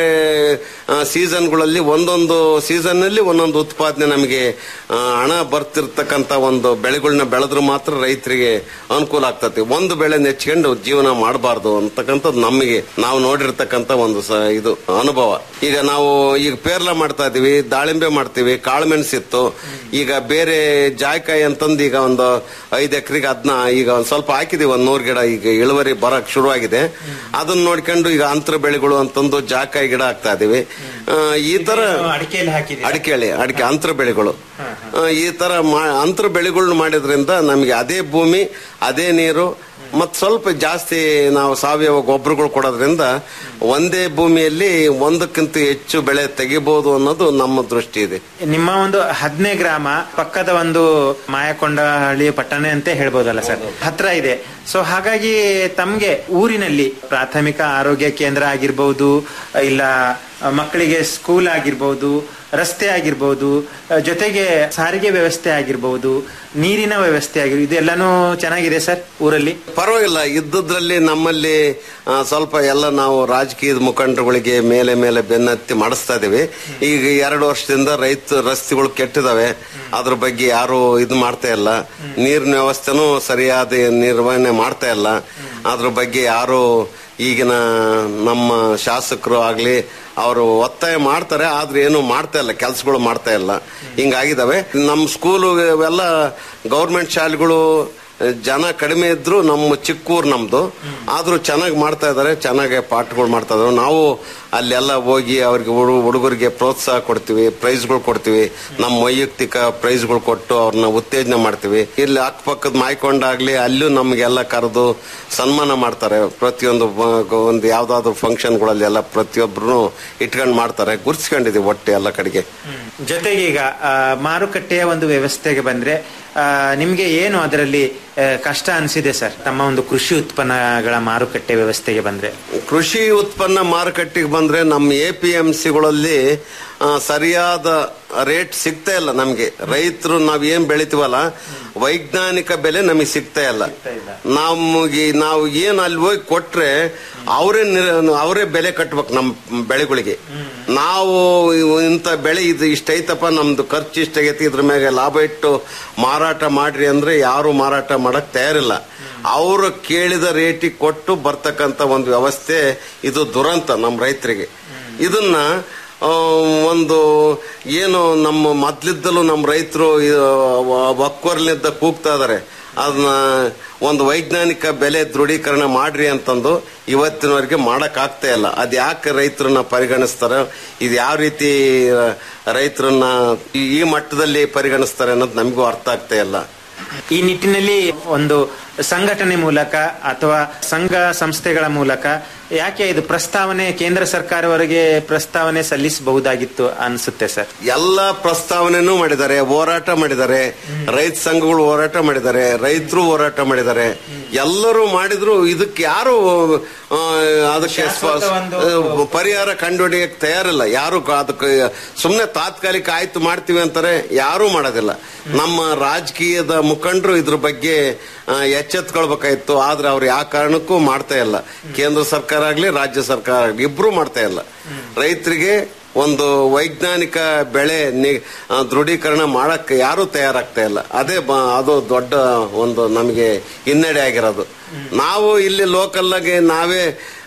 ಸೀಸನ್ಗಳಲ್ಲಿ ಒಂದೊಂದು ಸೀಸನ್ ಅಲ್ಲಿ ಒಂದೊಂದು ಉತ್ಪಾದನೆ ನಮಗೆ ಆ, ಹಣ ಬರ್ತಿರ್ತಕ್ಕಂತ ಒಂದು ಬೆಳೆಗಳನ್ನ ಬೆಳೆದ್ರು ಮಾತ್ರ ರೈತರಿಗೆ ಅನುಕೂಲ ಆಗ್ತತಿ ಒಂದು ಬೆಳೆ ನೆಚ್ಕೊಂಡು ಜೀವನ ಮಾಡಬಾರ್ದು ಅಂತಕ್ಕಂಥದ್ದು ನಮಗೆ ನಾವು ನೋಡಿರ್ತಕ್ಕಂಥ ಒಂದು ಸ- ಇದು ಅನುಭವ ಈಗ ನಾವು ಈಗ ಪೇರ್ಲ ಮಾಡ್ತಾ ಇದೀವಿ ದಾಳಿಂಬೆ ಮಾಡ್ತೀವಿ ಕಾಳುಮೆಣಸಿತ್ತು ಈಗ ಬೇರೆ ಜಾಯ್ಕಾಯಿ ಅಂತಂದು ಈಗ ಒಂದು ಐದು ಎಕರೆಗೆ ಅದನ್ನ ಈಗ ಒಂದ್ ಸ್ವಲ್ಪ ಹಾಕಿದೀವಿ ಒಂದ್ ನೂರು ಗಿಡ ಈಗ ಇಳುವರಿ ಬರಕ್ ಶುರುವಾಗಿದೆ ಅದನ್ನ ನೋಡ್ಕೊಂಡು ಈಗ ಅಂತರ ಬೆಳೆಗಳು ಅಂತಂದು ಜಾಕಾಯಿ ಗಿಡ ಹಾಕ್ತಾ ಇದೀವಿ ಆ, ಈ ತರ ಅಡಿಕೆಯಲ್ಲಿ ಹಾಕಿದ್ದೀರಾ? ಅಡಿಕೆಳಿ ಅಡಿಕೆ ಅಂತರ ಬೆಳೆಗಳು ಆ, ಈ ತರ ಮಾ- ಅಂತರ ಬೆಳೆಗಳನ್ನ ಮಾಡಿದ್ರಿಂದ ನಮಗೆ ಅದೇ ಭೂಮಿ ಅದೇ ನೀರು ಮತ್ ಸ್ವಲ್ಪ ಜಾಸ್ತಿ ನಾವು ಸಾವಯವ ಗೊಬ್ಬರಗಳು ಕೊಡೋದ್ರಿಂದ ಒಂದೇ ಭೂಮಿಯಲ್ಲಿ ಒಂದಕ್ಕಿಂತ ಹೆಚ್ಚು ಬೆಳೆ ತೆಗಿಬಹುದು ಅನ್ನೋದು ನಮ್ಮ ದೃಷ್ಟಿ ಇದೆ ನಿಮ್ಮ ಒಂದು ಹದಿನೇ ಗ್ರಾಮ ಪಕ್ಕದ ಒಂದು ಮಾಯಕೊಂಡಹಳ್ಳಿ ಪಟ್ಟಣ ಅಂತ ಹೇಳ್ಬೋದಲ್ಲ ಸರ್ ಹತ್ರ ಇದೆ ಸೊ ಹಾಗಾಗಿ ತಮ್ಗೆ ಊರಿನಲ್ಲಿ ಪ್ರಾಥಮಿಕ ಆರೋಗ್ಯ ಕೇಂದ್ರ ಆಗಿರ್ಬಹುದು ಇಲ್ಲ ಮಕ್ಕಳಿಗೆ ಸ್ಕೂಲ್ ಆಗಿರ್ಬಹುದು ರಸ್ತೆ ಆಗಿರ್ಬಹುದು ಜೊತೆಗೆ ಸಾರಿಗೆ ವ್ಯವಸ್ಥೆ ಆಗಿರ್ಬಹುದು ನೀರಿನ ವ್ಯವಸ್ಥೆ ಆಗಿರ್ಬೋದು ಇದೆಲ್ಲಾನು ಚೆನ್ನಾಗಿದೆ ಸರ್ ಊರಲ್ಲಿ ಪರವಾಗಿಲ್ಲ ಇದ್ದದ್ರಲ್ಲಿ ನಮ್ಮಲ್ಲಿ ಆ, ಸ್ವಲ್ಪ ಎಲ್ಲ ನಾವು ರಾಜಕೀಯದ ಮುಖಂಡರುಗಳಿಗೆ ಮೇಲೆ ಮೇಲೆ ಬೆನ್ನತ್ತಿ ಮಾಡಿಸ್ತಾ ಇದೀವಿ ಈಗ ಎರಡು ವರ್ಷದಿಂದ ರೈತ ರಸ್ತೆಗಳು ಕೆಟ್ಟಿದಾವೆ ಅದ್ರ ಬಗ್ಗೆ ಯಾರು ಇದು ಮಾಡ್ತಾ ಇಲ್ಲ ನೀರಿನ ವ್ಯವಸ್ಥೆನೂ ಸರಿಯಾದ ನಿರ್ವಹಣೆ ಮಾಡ್ತಾ ಇಲ್ಲ ಅದ್ರ ಬಗ್ಗೆ ಯಾರು ಈಗಿನ ನಮ್ಮ ಶಾಸಕರು ಆಗ್ಲಿ ಅವರು ಒತ್ತಾಯ ಮಾಡ್ತಾರೆ ಆದ್ರೆ ಏನು ಮಾಡ್ತಾ ಇಲ್ಲ ಕೆಲಸಗಳು ಮಾಡ್ತಾ ಇಲ್ಲ ಹಿಂಗಾಗಿದಾವೆ ನಮ್ಮ ಸ್ಕೂಲು ಇವೆಲ್ಲ ಗೌರ್ಮೆಂಟ್ ಶಾಲೆಗಳು ಜನ ಕಡಿಮೆ ಇದ್ರು ನಮ್ಮ ಚಿಕ್ಕೂರು ನಮ್ದು ಆದ್ರೂ ಚೆನ್ನಾಗಿ ಮಾಡ್ತಾ ಇದಾರೆ ಚೆನ್ನಾಗಿ ಪಾಠಗಳು ಮಾಡ್ತಾ ಇದಾರೆ ನಾವು ಅಲ್ಲೆಲ್ಲ ಹೋಗಿ ಅವ್ರಿಗೆ ಹುಡು- ಹುಡುಗರಿಗೆ ಪ್ರೋತ್ಸಾಹ ಕೊಡ್ತೀವಿ ಪ್ರೈಸ್ಗಳು ಕೊಡ್ತೀವಿ ನಮ್ಮ ವೈಯಕ್ತಿಕ ಪ್ರೈಸ್ಗಳು ಕೊಟ್ಟು ಅವ್ರನ್ನ ಉತ್ತೇಜನ ಮಾಡ್ತೀವಿ ಇಲ್ಲಿ ಅಕ್ಕಪಕ್ಕದ ಮಾಯ್ಕೊಂಡಾಗ್ಲಿ ಅಲ್ಲೂ ನಮ್ಗೆಲ್ಲ ಕರೆದು ಸನ್ಮಾನ ಮಾಡ್ತಾರೆ ಪ್ರತಿಯೊಂದು ಬ- ಒಂದು ಯಾವ್ದಾದ್ರು ಫಂಕ್ಷನ್ಗಳಲ್ಲಿ ಎಲ್ಲ ಪ್ರತಿಯೊಬ್ರು ಇಟ್ಕೊಂಡು ಮಾಡ್ತಾರೆ ಗುರ್ಸ್ಕೊಂಡಿದೀವಿ ಒಟ್ಟು ಎಲ್ಲ ಕಡೆಗೆ ಜೊತೆಗೆ ಈಗ ಆ, ಮಾರುಕಟ್ಟೆಯ ಒಂದು ವ್ಯವಸ್ಥೆಗೆ ಬಂದ್ರೆ ಆ, ನಿಮ್ಗೆ ಏನು ಅದರಲ್ಲಿ ಆ, ಕಷ್ಟ ಅನಿಸಿದೆ ಸರ್ ತಮ್ಮ ಒಂದು ಕೃಷಿ ಉತ್ಪನ್ನಗಳ ಮಾರುಕಟ್ಟೆ ವ್ಯವಸ್ಥೆಗೆ ಬಂದ್ರೆ ಕೃಷಿ ಉತ್ಪನ್ನ ಮಾರುಕಟ್ಟೆಗೆ ಬಂದ್ರೆ ನಮ್ಮ ಎ ಪಿ ಎಂ ಸಿಗಳಲ್ಲಿ ಸರಿಯಾದ ರೇಟ್ ಸಿಗ್ತಾ ಇಲ್ಲ ನಮ್ಗೆ ರೈತರು ನಾವ್ ಏನ್ ಬೆಳಿತೀವಲ್ಲ ವೈಜ್ಞಾನಿಕ ಬೆಲೆ ನಮಗೆ ಸಿಗ್ತಾ ಇಲ್ಲ ನಮಗೆ ನಾವು ಏನ್ ಅಲ್ಲಿ ಹೋಗಿ ಕೊಟ್ರೆ ಅವರೇ ಅವರೇ ಬೆಲೆ ಕಟ್ಬೇಕು ನಮ್ಮ ಬೆಳೆಗಳಿಗೆ ನಾವು ಇವು ಇಂಥ ಬೆಳೆ ಇದು ಇಷ್ಟೈತಪ್ಪ ನಮ್ದು ಖರ್ಚು ಇಷ್ಟಾಗೈತಿ ಇದ್ರ ಮ್ಯಾಗ ಲಾಭ ಇಟ್ಟು ಮಾರಾಟ ಮಾಡ್ರಿ ಅಂದ್ರೆ ಯಾರು ಮಾರಾಟ ಮಾಡಕ್ ತಯಾರಿಲ್ಲ ಅವರು ಕೇಳಿದ ರೇಟಿಗೆ ಕೊಟ್ಟು ಬರ್ತಕ್ಕಂತ ಒಂದು ವ್ಯವಸ್ಥೆ ಇದು ದುರಂತ ನಮ್ಮ ರೈತರಿಗೆ ಇದನ್ನ ಆ, ಒಂದು ಏನು ನಮ್ಮ ಮೊದ್ಲಿದ್ದಲೂ ನಮ್ಮ ರೈತರು ಒಕ್ಕೊರ್ಲಿದ್ದ ಕೂಗ್ತಾ ಇದಾರೆ ಅದನ್ನ ಒಂದು ವೈಜ್ಞಾನಿಕ ಬೆಲೆ ದೃಢೀಕರಣ ಮಾಡ್ರಿ ಅಂತಂದು ಇವತ್ತಿನವರೆಗೆ ಮಾಡಕ್ ಆಗ್ತಾ ಇಲ್ಲ ಅದ್ ಯಾಕೆ ರೈತರನ್ನ ಪರಿಗಣಿಸ್ತಾರೆ ಇದು ಯಾವ ರೀತಿ ರೈತರನ್ನ ಈ- ಈ ಮಟ್ಟದಲ್ಲಿ ಪರಿಗಣಿಸ್ತಾರೆ ಅನ್ನೋದು ನಮಗೂ ಅರ್ಥ ಆಗ್ತಾ ಇಲ್ಲ ಈ ನಿಟ್ಟಿನಲ್ಲಿ ಒಂದು ಸಂಘಟನೆ ಮೂಲಕ ಅಥವಾ ಸಂಘ ಸಂಸ್ಥೆಗಳ ಮೂಲಕ ಯಾಕೆ ಇದು ಪ್ರಸ್ತಾವನೆ ಕೇಂದ್ರ ಸರ್ಕಾರವರೆಗೆ ಪ್ರಸ್ತಾವನೆ ಸಲ್ಲಿಸಬಹುದಾಗಿತ್ತು ಅನ್ಸುತ್ತೆ ಸರ್ ಎಲ್ಲ ಪ್ರಸ್ತಾವನೆನೂ ಮಾಡಿದ್ದಾರೆ ಹೋರಾಟ ಮಾಡಿದ್ದಾರೆ ರೈತ ಸಂಘಗಳು ಹೋರಾಟ ಮಾಡಿದ್ದಾರೆ ರೈತರು ಹೋರಾಟ ಮಾಡಿದ್ದಾರೆ ಎಲ್ಲರೂ ಮಾಡಿದ್ರು ಇದಕ್ಕೆ ಯಾರು ಆ, ಅದಕ್ಕೆ ಸ್ವ- ಶಾಶ್ವತ ಒಂದು- ಆ, ಪರಿಹಾರ ಕಂಡುಹಿಡಿಯಕ್ಕೆ ತಯಾರಿಲ್ಲ ಯಾರು ಕ- ಅದಕ್ಕೆ ಸುಮ್ಮನೆ ತಾತ್ಕಾಲಿಕ ಆಯ್ತು ಮಾಡ್ತೀವಿ ಅಂತಾರೆ ಯಾರೂ ಮಾಡೋದಿಲ್ಲ ನಮ್ಮ ರಾಜಕೀಯದ ಮುಖಂಡರು ಇದ್ರ ಬಗ್ಗೆ ಆ, ಎಚ್ಚೆತ್ಕೊಳ್ಬೇಕಾಯ್ತು ಆದ್ರೆ ಅವ್ರು ಯಾವ ಕಾರಣಕ್ಕೂ ಮಾಡ್ತಾ ಇಲ್ಲ ಕೇಂದ್ರ ಸರ್ಕಾರ ಆಗ್ಲಿ ರಾಜ್ಯ ಸರ್ಕಾರ ಆಗ್ಲಿ ಇಬ್ರು ಮಾಡ್ತಾ ಇಲ್ಲ ರೈತರಿಗೆ ಒಂದು ವೈಜ್ಞಾನಿಕ ಬೆಳೆ ನಿ- ಆ, ದೃಢೀಕರಣ ಮಾಡಕ್ಕೆ ಯಾರು ತಯಾರಾಗ್ತಾ ಇಲ್ಲ ಅದೇ ಬ- ಅದು ದೊಡ್ಡ ಒಂದು ನಮಗೆ ಹಿನ್ನಡೆ ಆಗಿರೋದು ನಾವು ಇಲ್ಲಿ ಲೋಕಲ್ ಆಗಿ ನಾವೇ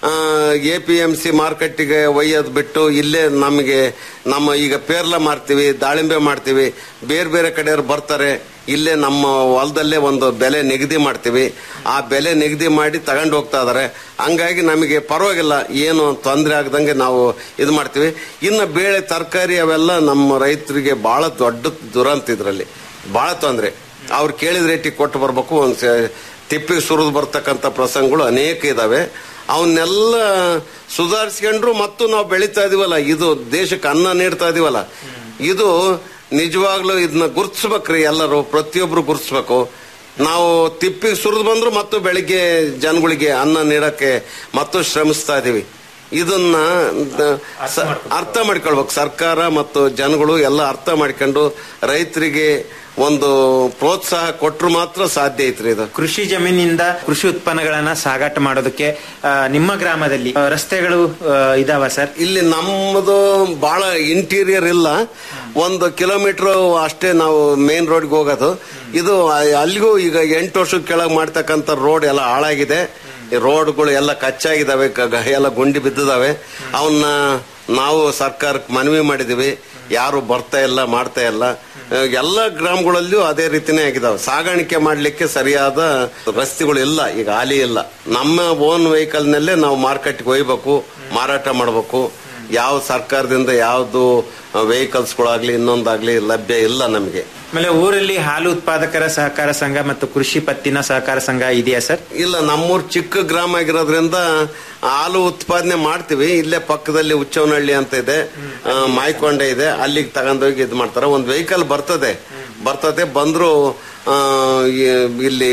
ಎ ಪಿ ಎಂ ಸಿ ಮಾರ್ಕೆಟಿಗೆ ಒಯ್ಯೋದು ಬಿಟ್ಟು ಇಲ್ಲೇ ನಮಗೆ ನಮ್ಮ ಈಗ ಪೇರ್ಲ ಮಾರ್ತೀವಿ ದಾಳಿಂಬೆ ಮಾಡ್ತೀವಿ ಬೇರೆ ಬೇರೆ ಕಡೆಯವ್ರು ಬರ್ತಾರೆ ಇಲ್ಲೇ ನಮ್ಮ ಹೊಲದಲ್ಲೇ ಒಂದು ಬೆಲೆ ನಿಗದಿ ಮಾಡ್ತೀವಿ ಆ ಬೆಲೆ ನಿಗದಿ ಮಾಡಿ ತಗೊಂಡು ಹೋಗ್ತಾ ಇದಾರೆ ಹಂಗಾಗಿ ನಮಗೆ ಪರವಾಗಿಲ್ಲ ಏನು ತೊಂದರೆ ಆಗದಂಗೆ ನಾವು ಇದು ಮಾಡ್ತೀವಿ ಇನ್ನು ಬೇಳೆ ತರಕಾರಿ ಅವೆಲ್ಲ ನಮ್ಮ ರೈತರಿಗೆ ಬಹಳ ದೊಡ್ಡ ದುರಂತ ಇದರಲ್ಲಿ ಬಹಳ ತೊಂದರೆ ಅವ್ರು ಕೇಳಿದ ರೇಟಿಗೆ ಕೊಟ್ಟು ಬರ್ಬೇಕು ಒಂದು ಸ- ತಿಪ್ಪಿಗೆ ಸುರಿದು ಬರ್ತಕ್ಕಂಥ ಪ್ರಸಂಗಗಳು ಅನೇಕ ಇದಾವೆ ಅವನ್ನೆಲ್ಲ ಸುಧಾರಿಸ್ಕೊಂಡ್ರು ಮತ್ತು ನಾವು ಬೆಳೀತಾ ಇದೀವಲ್ಲ ಇದು ದೇಶಕ್ಕೆ ಅನ್ನ ನೀಡ್ತಾ ಇದೀವಲ್ಲ ಇದು ನಿಜವಾಗ್ಲೂ ಇದನ್ನ ಗುರ್ತಿಸ್ಬೇಕ್ರಿ ಎಲ್ಲರೂ ಪ್ರತಿಯೊಬ್ರು ಗುರ್ತಿಸ್ಬೇಕು ನಾವು ತಿಪ್ಪಿಗೆ ಸುರಿದು ಬಂದ್ರು ಮತ್ತು ಬೆಳಿಗ್ಗೆ ಜನಗಳಿಗೆ ಅನ್ನ ನೀಡಕ್ಕೆ ಮತ್ತು ಶ್ರಮಿಸ್ತಾ ಇದೀವಿ ಇದನ್ನ ದ- ಸ- ಅರ್ಥ ಮಾಡ್ಕೊಳ್ಬೇಕು ಸರ್ಕಾರ ಮತ್ತು ಜನಗಳು ಎಲ್ಲ ಅರ್ಥ ಮಾಡ್ಕೊಂಡು ರೈತರಿಗೆ ಒಂದು ಪ್ರೋತ್ಸಾಹ ಕೊಟ್ರು ಮಾತ್ರ ಸಾಧ್ಯ ಐತ್ರಿ ಇದು ಕೃಷಿ ಜಮೀನಿಂದ ಕೃಷಿ ಉತ್ಪನ್ನಗಳನ್ನ ಸಾಗಾಟ ಮಾಡೋದಕ್ಕೆ ಆ, ನಿಮ್ಮ ಗ್ರಾಮದಲ್ಲಿ ಆ, ರಸ್ತೆಗಳು ಆ, ಇದಾವ ಸರ್ ಇಲ್ಲಿ ನಮ್ಮದು ಬಹಳ ಇಂಟೀರಿಯರ್ ಇಲ್ಲ ಒಂದು ಕಿಲೋಮೀಟರ್ ಅಷ್ಟೇ ನಾವು ಮೇನ್ ರೋಡ್ಗೆ ಹೋಗೋದು ಇದು ಆ- ಅಲ್ಲಿಗೂ ಈಗ ಎಂಟು ವರ್ಷದ ಕೆಳಗೆ ಮಾಡ್ತಕ್ಕಂಥ ರೋಡ್ ಎಲ್ಲ ಹಾಳಾಗಿದೆ ಈ ರೋಡ್ಗಳು ಎಲ್ಲ ಕಚ್ಚಾಗಿದ್ದಾವೆ ಕ- ಗ- ಎಲ್ಲ ಗುಂಡಿ ಬಿದ್ದಿದಾವೆ ಅವನ್ನ ನಾವು ಸರ್ಕಾರಕ್ಕೆ ಮನವಿ ಮಾಡಿದೀವಿ ಯಾರು ಬರ್ತಾ ಇಲ್ಲ ಮಾಡ್ತಾ ಇಲ್ಲ ಆ, ಎಲ್ಲ ಗ್ರಾಮಗಳಲ್ಲೂ ಅದೇ ರೀತಿನೇ ಆಗಿದಾವೆ ಸಾಗಾಣಿಕೆ ಮಾಡ್ಲಿಕ್ಕೆ ಸರಿಯಾದ ರಸ್ತೆಗಳು ಇಲ್ಲ ಈಗ ಹಾಲಿ ಇಲ್ಲ ನಮ್ಮ ಓನ್ ವೆಹಿಕಲ್ ನಲ್ಲೇ ನಾವು ಮಾರ್ಕೆಟ್ಗೆ ಒಯ್ಬೇಕು ಮಾರಾಟ ಮಾಡಬೇಕು ಯಾವ ಸರ್ಕಾರದಿಂದ ಯಾವ್ದು ವೆಹಿಕಲ್ಸ್ಗಳಾಗ್ಲಿ ಇನ್ನೊಂದಾಗ್ಲಿ ಲಭ್ಯ ಇಲ್ಲ ನಮಗೆ ಆಮೇಲೆ ಊರಲ್ಲಿ ಹಾಲು ಉತ್ಪಾದಕರ ಸಹಕಾರ ಸಂಘ ಮತ್ತು ಕೃಷಿ ಪತ್ತಿನ ಸಹಕಾರ ಸಂಘ ಇದೆಯಾ ಸರ್ ಇಲ್ಲ ನಮ್ಮೂರ್ ಚಿಕ್ಕ ಗ್ರಾಮ ಆಗಿರೋದ್ರಿಂದ ಹಾಲು ಉತ್ಪಾದನೆ ಮಾಡ್ತೀವಿ ಇಲ್ಲೇ ಪಕ್ಕದಲ್ಲಿ ಹುಚ್ಚವನಹಳ್ಳಿ ಅಂತ ಇದೆ ಆ, ಮಾಯ್ಕೊಂಡೆ ಇದೆ ಅಲ್ಲಿಗೆ ತಗೊಂಡೋಗಿ ಇದು ಮಾಡ್ತಾರೆ ಒಂದು ವೆಹಿಕಲ್ ಬರ್ತದೆ ಬರ್ತದೆ ಬಂದ್ರು ಆ, ಈ- ಇಲ್ಲಿ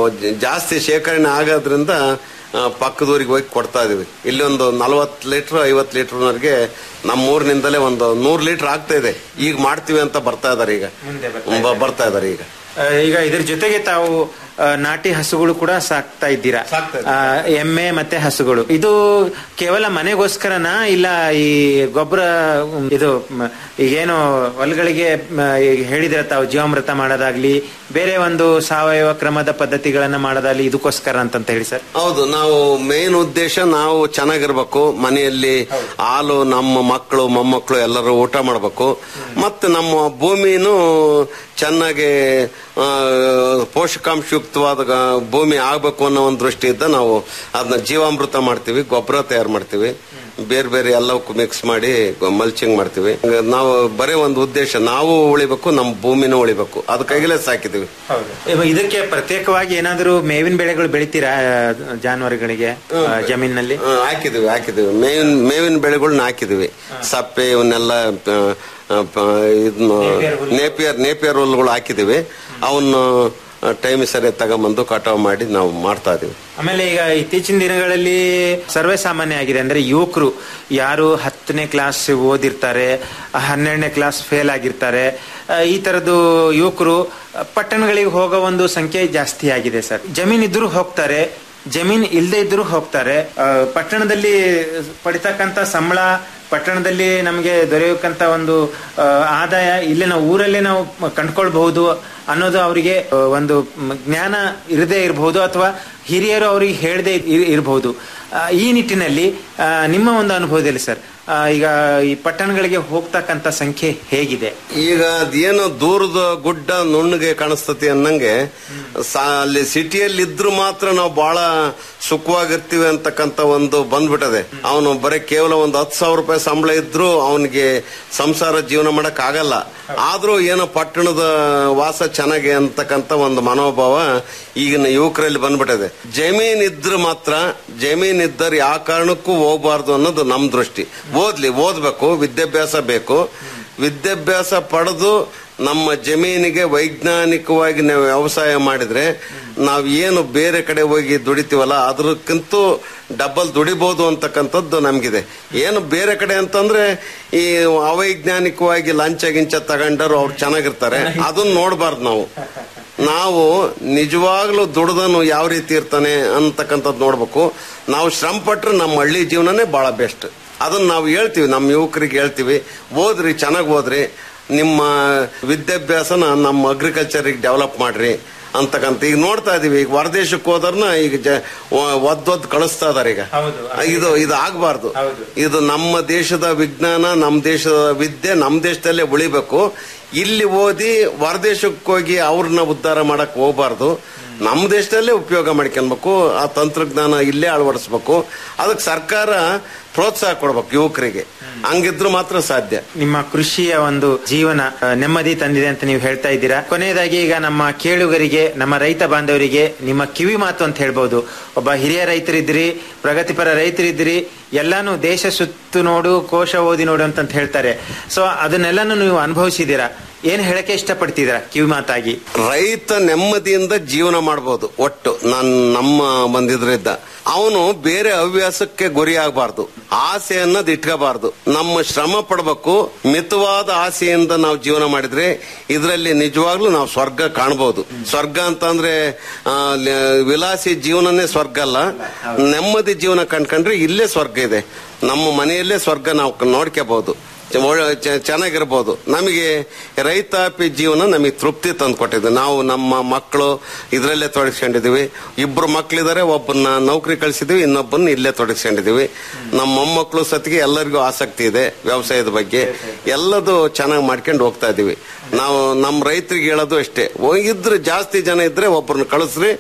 ಜಾಸ್ತಿ ಶೇಖರಣೆ ಆಗೋದ್ರಿಂದ ಆ, ಪಕ್ಕದೂರಿಗೆ ಹೋಗಿ ಕೊಡ್ತಾ ಇದೀವಿ ಇಲ್ಲಿ ಒಂದು ನಲವತ್ತು ಲೀಟರ್ ಐವತ್ತು ಲೀಟರ್ವರೆಗೆ ನಮ್ಮ ಊರಿನಿಂದಲೇ ಒಂದು ನೂರು ಲೀಟರ್ ಆಗ್ತಾ ಇದೆ ಈಗ ಮಾಡ್ತೀವಿ ಅಂತ ಬರ್ತಾ ಇದಾರೆ ಈಗ ಮುಂದೆ ಬ- ಬರ್ತಾ ಇದಾರೆ ಈಗ ಆ, ಈಗ ಇದ್ರ ಜೊತೆಗೆ ತಾವು ಆ, ನಾಟಿ ಹಸುಗಳು ಕೂಡ ಸಾಕ್ತಾ ಇದ್ದೀರಾ ಸಾಕ್ತಾ ಆ, ಎಮ್ಮೆ ಮತ್ತೆ ಹಸುಗಳು ಇದು ಕೇವಲ ಮನೆಗೋಸ್ಕರನಾ ಇಲ್ಲ ಈ ಗೊಬ್ಬರ ಉಮ್, ಇದು ಮ, ಈಗೇನು ಹೊಲಗಳಿಗೆ ಮ, ಈಗ ಹೇಳಿದ್ರೆ ತಾವು ಜೀವಾಮೃತ ಮಾಡೋದಾಗ್ಲಿ ಬೇರೆ ಒಂದು ಸಾವಯವ ಕ್ರಮದ ಪದ್ಧತಿಗಳನ್ನ ಮಾಡೋದಾಗ್ಲಿ ಇದಕ್ಕೋಸ್ಕರ ಅಂತಂತ ಹೇಳಿ ಸರ್ ಹೌದು ನಾವು ಮೇನ್ ಉದ್ದೇಶ ನಾವು ಚೆನ್ನಾಗಿರ್ಬೇಕು ಮನೆಯಲ್ಲಿ ಹಾಲು ನಮ್ಮ ಮಕ್ಕಳು ಮೊಮ್ಮಕ್ಕಳು ಎಲ್ಲರೂ ಊಟ ಮಾಡಬೇಕು ಮತ್ತೆ ನಮ್ಮ ಭೂಮಿನೂ ಚೆನ್ನಾಗಿ ಆ, ಪೋಷಕಾಂಶಯುಕ್ತವಾದ ಗ- ಭೂಮಿ ಆಗ್ಬೇಕು ಅನ್ನೋ ಒಂದು ದೃಷ್ಟಿಯಿಂದ ನಾವು ಅದನ್ನ ಜೀವಾಮೃತ ಮಾಡ್ತೀವಿ ಗೊಬ್ಬರ ತಯಾರು ಮಾಡ್ತೀವಿ ಬೇರೆ ಬೇರೆ ಎಲ್ಲವಕ್ಕೂ ಮಿಕ್ಸ್ ಮಾಡಿ ಮಲ್ಚಿಂಗ್ ಮಾಡ್ತೀವಿ ನಾವು ಬರೀ ಒಂದು ಉದ್ದೇಶ ನಾವು ಉಳಿಬೇಕು ನಮ್ಮ ಭೂಮಿನೂ ಉಳಿಬೇಕು ಅದಕ್ಕಾಗಿಲೇ ಸಾಕಿದೀವಿ ಇವ- ಇದಕ್ಕೆ ಪ್ರತ್ಯೇಕವಾಗಿ ಏನಾದರೂ ಮೇವಿನ ಬೆಳೆಗಳು ಬೆಳಿತೀರಾ ಆ, ಜಾನುವಾರುಗಳಿಗೆ ಆ, ಜಮೀನಿನಲ್ಲಿ ಹಾ, ಹಾಕಿದೀವಿ ಹಾಕಿದೀವಿ ಮೇವಿನ ಮೇವಿನ ಬೆಳೆಗಳನ್ನ ಹಾಕಿದೀವಿ ಸಪ್ಪೆ ಇವನ್ನೆಲ್ಲ ಆ, ಆ, ಪ- ಇದನ್ನ ನೇಪಿಯರ್ ನೇಪಿಯರ್ ಹುಲ್ಲುಗಳು ಹಾಕಿದೀವಿ ಅವನ್ನ ಟೈಮ್ ಸರಿ ತಗೊಂಬಂದು ಕಟಾವ್ ಮಾಡಿ ನಾವು ಮಾಡ್ತಾ ಇದೀವಿ ಆಮೇಲೆ ಈಗ ಇತ್ತೀಚಿನ ದಿನಗಳಲ್ಲಿ ಸರ್ವೇ ಸಾಮಾನ್ಯ ಆಗಿದೆ ಅಂದ್ರೆ ಯುವಕರು ಯಾರು ಹತ್ತನೇ ಕ್ಲಾಸ್ ಓದಿರ್ತಾರೆ ಹನ್ನೆರಡನೇ ಕ್ಲಾಸ್ ಫೇಲ್ ಆಗಿರ್ತಾರೆ ಆ, ಈ ತರದ್ದು ಯುವಕರು ಆ, ಪಟ್ಟಣಗಳಿಗೆ ಹೋಗೋ ಒಂದು ಸಂಖ್ಯೆ ಜಾಸ್ತಿ ಆಗಿದೆ ಸರ್ ಜಮೀನ್ ಇದ್ರು ಹೋಗ್ತಾರೆ ಜಮೀನ್ ಇಲ್ಲದೆ ಇದ್ರು ಹೋಗ್ತಾರೆ ಆ, ಪಟ್ಟಣದಲ್ಲಿ ಪಡಿತಕ್ಕಂತ ಸಂಬಳ ಪಟ್ಟಣದಲ್ಲಿ ನಮಗೆ ದೊರೆಯಕ್ಕಂತ ಒಂದು ಆ, ಆದಾಯ ಇಲ್ಲೇ ನಾವು ಊರಲ್ಲೇ ನಾವು ಕಂಡ್ಕೊಳ್ಬಹುದು ಅನ್ನೋದು ಅವರಿಗೆ ಆ, ಒಂದು ಮ್, ಜ್ಞಾನ ಇರದೇ ಇರಬಹುದು ಅಥವಾ ಹಿರಿಯರು ಅವರಿಗೆ ಹೇಳದೆ ಇರಬಹುದು ಈ ನಿಟ್ಟಿನಲ್ಲಿ ಆ, ನಿಮ್ಮ ಒಂದು ಅನುಭವದಲ್ಲಿ ಸರ್ ಆ, ಈಗ ಈ ಪಟ್ಟಣಗಳಿಗೆ ಹೋಗ್ತಕ್ಕಂತ ಸಂಖ್ಯೆ ಹೇಗಿದೆ ಈಗ ಅದೇನು ದೂರದ ಗುಡ್ಡ ನುಣ್ಣಗೆ ಕಾಣಿಸ್ತತಿ ಅನ್ನಂಗೆ ಸಾ- ಅಲ್ಲಿ ಸಿಟಿಯಲ್ಲಿ ಇದ್ರು ಮಾತ್ರ ನಾವು ಬಹಳ ಸುಖವಾಗಿರ್ತೀವಿ ಅಂತಕ್ಕಂತ ಒಂದು ಬಂದ್ಬಿಟ್ಟದೆ ಅವನು ಬರೀ ಕೇವಲ ಒಂದು ಹತ್ತು ಸಾವಿರ ರೂಪಾಯಿ ಸಂಬಳ ಇದ್ರು ಅವನಿಗೆ ಸಂಸಾರ ಜೀವನ ಮಾಡಕ್ ಆಗಲ್ಲ ಆದ್ರೂ ಏನೋ ಪಟ್ಟಣದ ವಾಸ ಚೆನ್ನಾಗಿ ಅಂತಕ್ಕಂತ ಒಂದು ಮನೋಭಾವ ಈಗಿನ ಯುವಕರಲ್ಲಿ ಬಂದ್ಬಿಟ್ಟಿದೆ ಜಮೀನ್ ಇದ್ರೆ ಮಾತ್ರ ಜಮೀನ್ ಇದ್ದರೆ ಯಾವ ಕಾರಣಕ್ಕೂ ಹೋಗ್ಬಾರ್ದು ಅನ್ನೋದು ನಮ್ ದೃಷ್ಟಿ ಓದ್ಲಿ ಓದ್ಬೇಕು ವಿದ್ಯಾಭ್ಯಾಸ ಬೇಕು ವಿದ್ಯಾಭ್ಯಾಸ ಪಡೆದು ನಮ್ಮ ಜಮೀನಿಗೆ ವೈಜ್ಞಾನಿಕವಾಗಿ ನಾವು ವ್ಯವಸಾಯ ಮಾಡಿದ್ರೆ ನಾವು ಏನು ಬೇರೆ ಕಡೆ ಹೋಗಿ ದುಡಿತೀವಲ್ಲ ಅದಕ್ಕಿಂತ ಡಬಲ್ ದುಡಿಬಹುದು ಅಂತಕ್ಕಂಥದ್ದು ನಮಗಿದೆ ಏನು ಬೇರೆ ಕಡೆ ಅಂತಂದ್ರೆ ಈ ಅವೈಜ್ಞಾನಿಕವಾಗಿ ಲಂಚ ಗಿಂಚ ತಗೊಂಡರು ಅವ್ರು ಚೆನ್ನಾಗಿರ್ತಾರೆ ಅದನ್ನ ನೋಡಬಾರ್ದು ನಾವು ನಾವು ನಿಜವಾಗ್ಲೂ ದುಡ್ದನು ಯಾವ ರೀತಿ ಇರ್ತಾನೆ ಅಂತಕ್ಕಂಥದ್ದು ನೋಡ್ಬೇಕು ನಾವು ಶ್ರಮ ಪಟ್ರೆ ನಮ್ಮ ಹಳ್ಳಿ ಜೀವನನೇ ಬಹಳ ಬೆಸ್ಟ್ ಅದನ್ನ ನಾವು ಹೇಳ್ತೀವಿ ನಮ್ಮ ಯುವಕರಿಗೆ ಹೇಳ್ತೀವಿ ಓದ್ರಿ ಚೆನ್ನಾಗಿ ಓದ್ರಿ ನಿಮ್ಮ ವಿದ್ಯಾಭ್ಯಾಸನ ನಮ್ಮ ಅಗ್ರಿಕಲ್ಚರಿಗೆ ಡೆವಲಪ್ ಮಾಡ್ರಿ ಅಂತಕ್ಕಂತ ಈಗ ನೋಡ್ತಾ ಇದೀವಿ ಈಗ ಹೊರದೇಶಕ್ಕೆ ಹೋದ್ರನ್ನ ಈಗ ಜ- ಒ- ಒದ್ ಒದ್ ಕಳಿಸ್ತಾ ಇದಾರೆ ಈಗ ಹೌದು. ಇದು ಇದು ಆಗ್ಬಾರ್ದು ಹೌದು. ಇದು ನಮ್ಮ ದೇಶದ ವಿಜ್ಞಾನ ನಮ್ಮ ದೇಶದ ವಿದ್ಯೆ ನಮ್ಮ ದೇಶದಲ್ಲೇ ಉಳಿಬೇಕು ಇಲ್ಲಿ ಓದಿ ಹೊರದೇಶಕ್ಕೆ ಹೋಗಿ ಅವ್ರನ್ನ ಉದ್ಧಾರ ಮಾಡಕ್ ಹೋಗ್ಬಾರ್ದು ನಮ್ಮ ದೇಶದಲ್ಲೇ ಉಪಯೋಗ ಮಾಡ್ಕೊಳ್ಬೇಕು ಆ ತಂತ್ರಜ್ಞಾನ ಇಲ್ಲೇ ಅಳವಡಿಸ್ಬೇಕು ಅದಕ್ಕೆ ಸರ್ಕಾರ ಪ್ರೋತ್ಸಾಹ ಕೊಡ್ಬೇಕು ಯುವಕರಿಗೆ ಹಂಗಿದ್ರು ಮಾತ್ರ ಸಾಧ್ಯ ನಿಮ್ಮ ಕೃಷಿಯ ಒಂದು ಜೀವನ ಆ, ನೆಮ್ಮದಿ ತಂದಿದೆ ಅಂತ ನೀವು ಹೇಳ್ತಾ ಇದ್ದೀರಾ ಕೊನೆಯದಾಗಿ ಈಗ ನಮ್ಮ ಕೇಳುಗರಿಗೆ ನಮ್ಮ ರೈತ ಬಾಂಧವರಿಗೆ ನಿಮ್ಮ ಕಿವಿ ಮಾತು ಅಂತ ಹೇಳ್ಬೋದು ಒಬ್ಬ ಹಿರಿಯ ರೈತರಿದ್ರಿ ಪ್ರಗತಿಪರ ರೈತರಿದ್ರಿ ಎಲ್ಲಾನು ದೇಶ ಸುತ್ತು ನೋಡು ಕೋಶ ಓದಿ ನೋಡು ಅಂತ ಹೇಳ್ತಾರೆ ಸೊ ಅದನ್ನೆಲ್ಲಾನು ನೀವು ಅನುಭವಿಸಿದ್ದೀರಾ ಏನ್ ಹೇಳಕ್ಕೆ ಇಷ್ಟಪಡ್ತಿದ್ದೀರಾ ಕಿವಿ ಮಾತಾಗಿ ರೈತ ನೆಮ್ಮದಿಯಿಂದ ಜೀವನ ಮಾಡಬಹುದು ಒಟ್ಟು ನಾನು ನಮ್ಮ ಬಂದಿದ್ರಿಂದ ಅವನು ಬೇರೆ ಹವ್ಯಾಸಕ್ಕೆ ಗುರಿ ಆಗಬಾರ್ದು ಆಸೆ ಅನ್ನೋದು ಇಟ್ಕೋಬಾರ್ದು ನಮ್ಮ ಶ್ರಮ ಪಡಬೇಕು ಮಿತವಾದ ಆಸೆಯಿಂದ ನಾವು ಜೀವನ ಮಾಡಿದ್ರೆ ಇದರಲ್ಲಿ ನಿಜವಾಗ್ಲೂ ನಾವು ಸ್ವರ್ಗ ಕಾಣಬಹುದು ಸ್ವರ್ಗ ಅಂತಂದ್ರೆ ಆ, ಲ- ವಿಲಾಸಿ ಜೀವನನೇ ಸ್ವರ್ಗ ಅಲ್ಲ ನೆಮ್ಮದಿ ಜೀವನ ಕಂಡ್ಕೊಂಡ್ರೆ ಇಲ್ಲೇ ಸ್ವರ್ಗ ಇದೆ ನಮ್ಮ ಮನೆಯಲ್ಲೇ ಸ್ವರ್ಗ ನಾವು ನೋಡ್ಕೋಬಹುದು ಚ- ಒಳ್ಳೆ- ಚ- ಚೆನ್ನಾಗಿರ್ಬೋದು ನಮಗೆ ರೈತಾಪಿ ಜೀವನ ನಮಗೆ ತೃಪ್ತಿ ತಂದು ಕೊಟ್ಟಿದೆ ನಾವು ನಮ್ಮ ಮಕ್ಕಳು ಇದರಲ್ಲೇ ತೊಡಗಿಸ್ಕೊಂಡಿದೀವಿ ಇಬ್ರು ಮಕ್ಕಳಿದ್ದಾರೆ ಒಬ್ಬನ್ನ ನೌಕರಿ ಕಳಿಸಿದೀವಿ ಇನ್ನೊಬ್ಬನ್ನ ಇಲ್ಲೇ ತೊಡಗಿಸ್ಕೊಂಡಿದೀವಿ ನಮ್ಮ ಮೊಮ್ಮಕ್ಕಳು ಸತಿಗೆ ಎಲ್ಲರಿಗೂ ಆಸಕ್ತಿ ಇದೆ ವ್ಯವಸಾಯದ ಬಗ್ಗೆ ಎಲ್ಲದು ಚೆನ್ನಾಗಿ ಮಾಡ್ಕೊಂಡು ಹೋಗ್ತಾ ಇದೀವಿ ನಾವು ನಮ್ಮ ರೈತರಿಗೆ ಹೇಳೋದು ಅಷ್ಟೇ ಓ- ಇದ್ರೆ ಜಾಸ್ತಿ ಜನ ಇದ್ರೆ ಒಬ್ಬರನ್ನ ಕಳಿಸ್ರಿ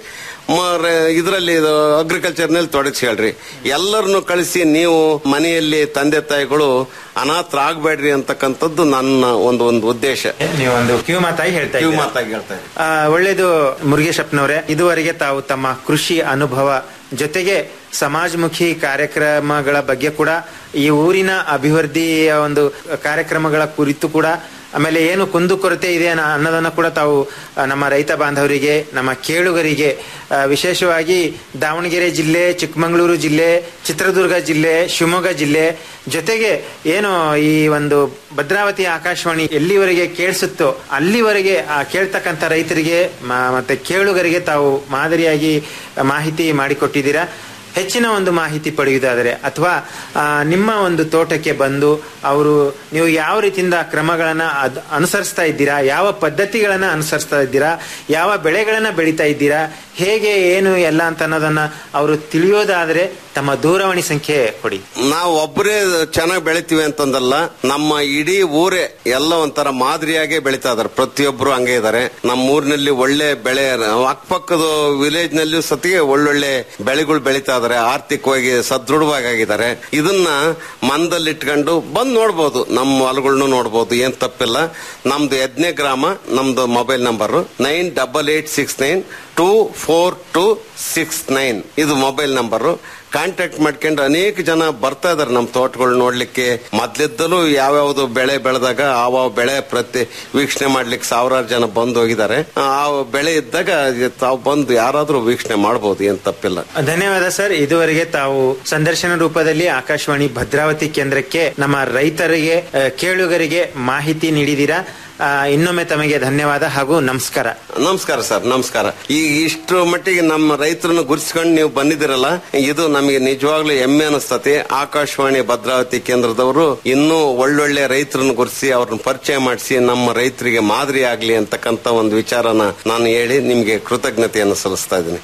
ಇದರಲ್ಲಿ ಅಗ್ರಿಕಲ್ಚರ್ ನಲ್ಲಿ ತೊಡಗಿಸಿ ಹೇಳ್ರಿ ಎಲ್ಲರನ್ನು ಕಳಿಸಿ ನೀವು ಮನೆಯಲ್ಲಿ ತಂದೆ ತಾಯಿಗಳು ಅನಾಥರಾಗಬೇಡ್ರಿ ಅಂತಕ್ಕಂಥದ್ದು ನನ್ನ ಒಂದು ಒಂದು ಉದ್ದೇಶ ನೀವು ಒಂದು ಕಿವಿ ಮಾತಾಗಿ ಹೇಳ್ತಾ ಕಿವಿ ಇದ್ದೀರಾ. ಮಾತಾಗಿ ಹೇಳ್ತಾ ಇದ್ದೀನಿ. ಆ, ಒಳ್ಳೇದು ಮುರುಗೇಶಪ್ಪನವರೇ ಇದುವರೆಗೆ ತಾವು ತಮ್ಮ ಕೃಷಿ ಅನುಭವ ಜೊತೆಗೆ ಸಮಾಜಮುಖಿ ಕಾರ್ಯಕ್ರಮಗಳ ಬಗ್ಗೆ ಕೂಡ ಈ ಊರಿನ ಅಭಿವೃದ್ಧಿಯ ಒಂದು ಕಾರ್ಯಕ್ರಮಗಳ ಕುರಿತು ಕೂಡ ಆಮೇಲೆ ಏನು ಕುಂದುಕೊರತೆ ಇದೆ ಅನ್ನ- ಅನ್ನೋದನ್ನ ಕೂಡ ತಾವು ಆ, ನಮ್ಮ ರೈತ ಬಾಂಧವರಿಗೆ ನಮ್ಮ ಕೇಳುಗರಿಗೆ ಆ, ವಿಶೇಷವಾಗಿ ದಾವಣಗೆರೆ ಜಿಲ್ಲೆ ಚಿಕ್ಕಮಗಳೂರು ಜಿಲ್ಲೆ ಚಿತ್ರದುರ್ಗ ಜಿಲ್ಲೆ ಶಿವಮೊಗ್ಗ ಜಿಲ್ಲೆ ಜೊತೆಗೆ ಏನು ಈ ಒಂದು ಭದ್ರಾವತಿ ಆಕಾಶವಾಣಿ ಎಲ್ಲಿವರೆಗೆ ಕೇಳಿಸುತ್ತೋ ಅಲ್ಲಿವರೆಗೆ ಆ ಕೇಳ್ತಕ್ಕಂಥ ರೈತರಿಗೆ ಮ- ಮತ್ತೆ ಕೇಳುಗರಿಗೆ ತಾವು ಮಾದರಿಯಾಗಿ ಮಾಹಿತಿ ಮಾಡಿಕೊಟ್ಟಿದ್ದೀರಾ ಹೆಚ್ಚಿನ ಒಂದು ಮಾಹಿತಿ ಪಡೆಯುವುದಾದರೆ ಅಥವಾ ಆ, ನಿಮ್ಮ ಒಂದು ತೋಟಕ್ಕೆ ಬಂದು ಅವರು ನೀವು ಯಾವ ರೀತಿಯಿಂದ ಕ್ರಮಗಳನ್ನ ಅದ್- ಅನುಸರಿಸ್ತಾ ಇದ್ದೀರಾ ಯಾವ ಪದ್ಧತಿಗಳನ್ನ ಅನುಸರಿಸ್ತಾ ಇದ್ದೀರಾ ಯಾವ ಬೆಳೆಗಳನ್ನ ಬೆಳೀತಾ ಇದ್ದೀರಾ ಹೇಗೆ ಏನು ಎಲ್ಲ ಅಂತ ಅನ್ನೋದನ್ನ ಅವರು ತಿಳಿಯೋದಾದ್ರೆ ತಮ್ಮ ದೂರವಾಣಿ ಸಂಖ್ಯೆ ಕೊಡಿ ನಾವು ಒಬ್ಬರೇ ಚೆನ್ನಾಗಿ ಬೆಳಿತೀವಿ ಅಂತಂದಲ್ಲ ನಮ್ಮ ಇಡೀ ಊರೇ ಎಲ್ಲ ಒಂಥರ ಮಾದರಿಯಾಗೆ ಬೆಳಿತಾ ಇದಾರೆ ಪ್ರತಿಯೊಬ್ರು ಹಂಗೆ ಇದಾರೆ ನಮ್ಮ ಊರಿನಲ್ಲಿ ಒಳ್ಳೆ ಬೆಳೆ ಅಕ್ಕಪಕ್ಕದ ವಿಲೇಜ್ ನಲ್ಲೂ ಸತಿಗೆ ಒಳ್ಳೊಳ್ಳೆ ಬೆಳೆಗಳು ಬೆಳಿತಾ ಇದಾರೆ ಆರ್ಥಿಕವಾಗಿ ಸದೃಢವಾಗಿದ್ದಾರೆ ಇದನ್ನ ಮನದಲ್ಲಿ ಇಟ್ಕೊಂಡು ಬಂದ್ ನೋಡ್ಬೋದು ನಮ್ಮ ಹೊಲಗಳ್ನು ನೋಡ್ಬೋದು ಏನ್ ತಪ್ಪಿಲ್ಲ ನಮ್ದು ಯಜ್ಞ ಗ್ರಾಮ ನಮ್ದು mobile number nine double eight six nine two four two six nine ಇದು ಮೊಬೈಲ್ ನಂಬರ್ ಕಾಂಟ್ಯಾಕ್ಟ್ ಮಾಡ್ಕೊಂಡು ಅನೇಕ ಜನ ಬರ್ತಾ ಇದಾರೆ ನಮ್ಮ ತೋಟಗಳು ನೋಡ್ಲಿಕ್ಕೆ ಮೊದ್ಲಿದ್ದಲೂ ಯಾವ್ಯಾವ್ದು ಬೆಳೆ ಬೆಳೆದಾಗ ಆವ ಬೆಳೆ ಪ್ರತಿ ವೀಕ್ಷಣೆ ಮಾಡ್ಲಿಕ್ಕೆ ಸಾವಿರಾರು ಜನ ಬಂದು ಹೋಗಿದ್ದಾರೆ ಆ ಬೆಳೆ ಇದ್ದಾಗ ತಾವು ಬಂದು ಯಾರಾದ್ರೂ ವೀಕ್ಷಣೆ ಮಾಡಬಹುದು ಏನ್ ತಪ್ಪಿಲ್ಲ ಧನ್ಯವಾದ ಸರ್ ಇದುವರೆಗೆ ತಾವು ಸಂದರ್ಶನ ರೂಪದಲ್ಲಿ ಆಕಾಶವಾಣಿ ಭದ್ರಾವತಿ ಕೇಂದ್ರಕ್ಕೆ ನಮ್ಮ ರೈತರಿಗೆ ಆ, ಕೇಳುಗರಿಗೆ ಮಾಹಿತಿ ನೀಡಿದ್ದೀರಾ ಆ, ಇನ್ನೊಮ್ಮೆ ತಮಗೆ ಧನ್ಯವಾದ ಹಾಗೂ ನಮಸ್ಕಾರ ನಮಸ್ಕಾರ ಸರ್ ನಮಸ್ಕಾರ ಈ ಇಷ್ಟು ಮಟ್ಟಿಗೆ ನಮ್ಮ ರೈತರನ್ನು ಗುರುತಿಸ್ಕೊಂಡು ನೀವು ಬಂದಿದ್ದೀರಲ್ಲ ಇದು ನಮಗೆ ನಿಜವಾಗ್ಲೂ ಹೆಮ್ಮೆ ಅನಿಸ್ತತಿ ಆಕಾಶವಾಣಿ ಭದ್ರಾವತಿ ಕೇಂದ್ರದವರು ಇನ್ನೂ ಒಳ್ಳೊಳ್ಳೆ ರೈತರನ್ನು ಗುರುತಿಸಿ ಅವ್ರನ್ನ ಪರಿಚಯ ಮಾಡಿಸಿ ನಮ್ಮ ರೈತರಿಗೆ ಮಾದರಿ ಆಗ್ಲಿ ಅಂತಕ್ಕಂತ ಒಂದು ವಿಚಾರನ ನಾನು ಹೇಳಿ ನಿಮ್ಗೆ ಕೃತಜ್ಞತೆಯನ್ನು ಸಲ್ಲಿಸ್ತಾ ಇದ್ದೀನಿ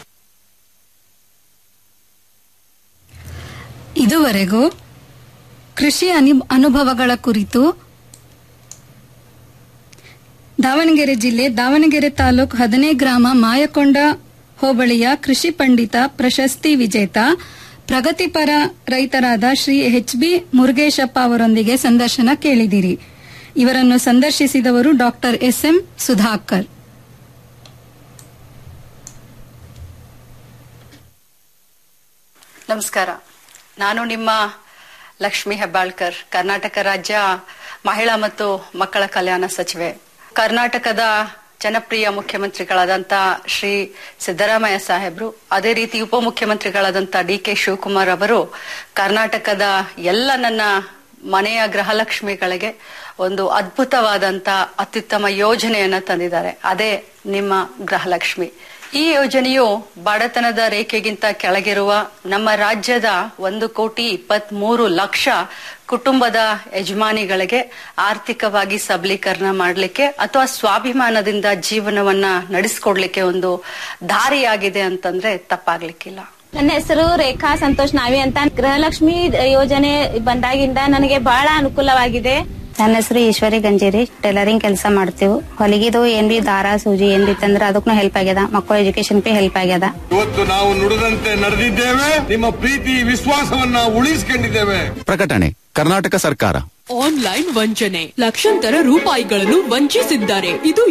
ಇದುವರೆಗೂ ಕೃಷಿ ಅನಿ- ಅನುಭವಗಳ ಕುರಿತು ದಾವಣಗೆರೆ ಜಿಲ್ಲೆ ದಾವಣಗೆರೆ ತಾಲೂಕು ಹದನೇ ಗ್ರಾಮ ಮಾಯಕೊಂಡ ಹೋಬಳಿಯ ಕೃಷಿ ಪಂಡಿತ ಪ್ರಶಸ್ತಿ ವಿಜೇತ ಪ್ರಗತಿಪರ ರೈತರಾದ ಶ್ರೀ ಎಚ್ ಬಿ ಮುರುಗೇಶಪ್ಪ ಅವರೊಂದಿಗೆ ಸಂದರ್ಶನ ಕೇಳಿದಿರಿ ಇವರನ್ನು ಸಂದರ್ಶಿಸಿದವರು ಡಾಕ್ಟರ್ ಎಸ್ ಎಂ ಸುಧಾಕರ್ ನಮಸ್ಕಾರ ನಾನು ನಿಮ್ಮ ಲಕ್ಷ್ಮಿ ಹೆಬ್ಬಾಳ್ಕರ್ ಕರ್ನಾಟಕ ರಾಜ್ಯ ಮಹಿಳಾ ಮತ್ತು ಮಕ್ಕಳ ಕಲ್ಯಾಣ ಸಚಿವೆ ಕರ್ನಾಟಕದ ಜನಪ್ರಿಯ ಮುಖ್ಯಮಂತ್ರಿಗಳಾದಂತ ಶ್ರೀ ಸಿದ್ದರಾಮಯ್ಯ ಸಾಹೇಬ್ರು ಅದೇ ರೀತಿ ಉಪಮುಖ್ಯಮಂತ್ರಿಗಳಾದಂತ ಡಿ ಕೆ ಶಿವಕುಮಾರ್ ಅವರು ಕರ್ನಾಟಕದ ಎಲ್ಲ ನನ್ನ ಮನೆಯ ಗೃಹಲಕ್ಷ್ಮಿಗಳಿಗೆ ಒಂದು ಅದ್ಭುತವಾದಂತ ಅತ್ಯುತ್ತಮ ಯೋಜನೆಯನ್ನ ತಂದಿದ್ದಾರೆ ಅದೇ ನಿಮ್ಮ ಗೃಹಲಕ್ಷ್ಮಿ ಈ ಯೋಜನೆಯು ಬಡತನದ ರೇಖೆಗಿಂತ ಕೆಳಗಿರುವ ನಮ್ಮ ರಾಜ್ಯದ ಒಂದು ಕೋಟಿ ಇಪ್ಪತ್ತ್ ಮೂರು ಲಕ್ಷ ಕುಟುಂಬದ ಯಜಮಾನಿಗಳಿಗೆ ಆರ್ಥಿಕವಾಗಿ ಸಬಲೀಕರಣ ಮಾಡಲಿಕ್ಕೆ ಅಥವಾ ಸ್ವಾಭಿಮಾನದಿಂದ ಜೀವನವನ್ನ ನಡೆಸ್ಕೊಡ್ಲಿಕ್ಕೆ ಒಂದು ದಾರಿಯಾಗಿದೆ ಅಂತಂದ್ರೆ ತಪ್ಪಾಗ್ಲಿಕ್ಕಿಲ್ಲ ನನ್ನ ಹೆಸರು ರೇಖಾ ಸಂತೋಷ್ ನಾವಿ ಅಂತ ಗೃಹಲಕ್ಷ್ಮಿ ಯೋಜನೆ ಬಂದಾಗಿಂದ ನನಗೆ ಬಹಳ ಅನುಕೂಲವಾಗಿದೆ ನನ್ನ ಹೆಸರು ಈಶ್ವರಿ ಗಂಜೇರಿ ಟೈಲರಿಂಗ್ ಕೆಲಸ ಮಾಡ್ತೀವಿ ಹೊಲಿಗಿದು ಏನ್ ಬಿ ದಾರ ಸೂಜಿ ಏನ್ ಬಿ ತಂದ್ರ ಅದಕ್ಕೂ ಹೆಲ್ಪ್ ಆಗ್ಯದ ಮಕ್ಕಳ ಎಜುಕೇಶನ್ ಬಿ ಹೆಲ್ಪ್ ಆಗ್ಯದ ಇವತ್ತು ನಾವು ನುಡಿದಂತೆ ನಡೆದಿದ್ದೇವೆ ನಿಮ್ಮ ಪ್ರೀತಿ ವಿಶ್ವಾಸವನ್ನ ಉಳಿಸಿಕೊಂಡಿದ್ದೇವೆ ಪ್ರಕಟಣೆ ಕರ್ನಾಟಕ ಸರ್ಕಾರ ಆನ್ಲೈನ್ ವಂಚನೆ ಲಕ್ಷಾಂತರ ರೂಪಾಯಿಗಳನ್ನು ವಂಚಿಸಿದ್ದಾರೆ ಇದು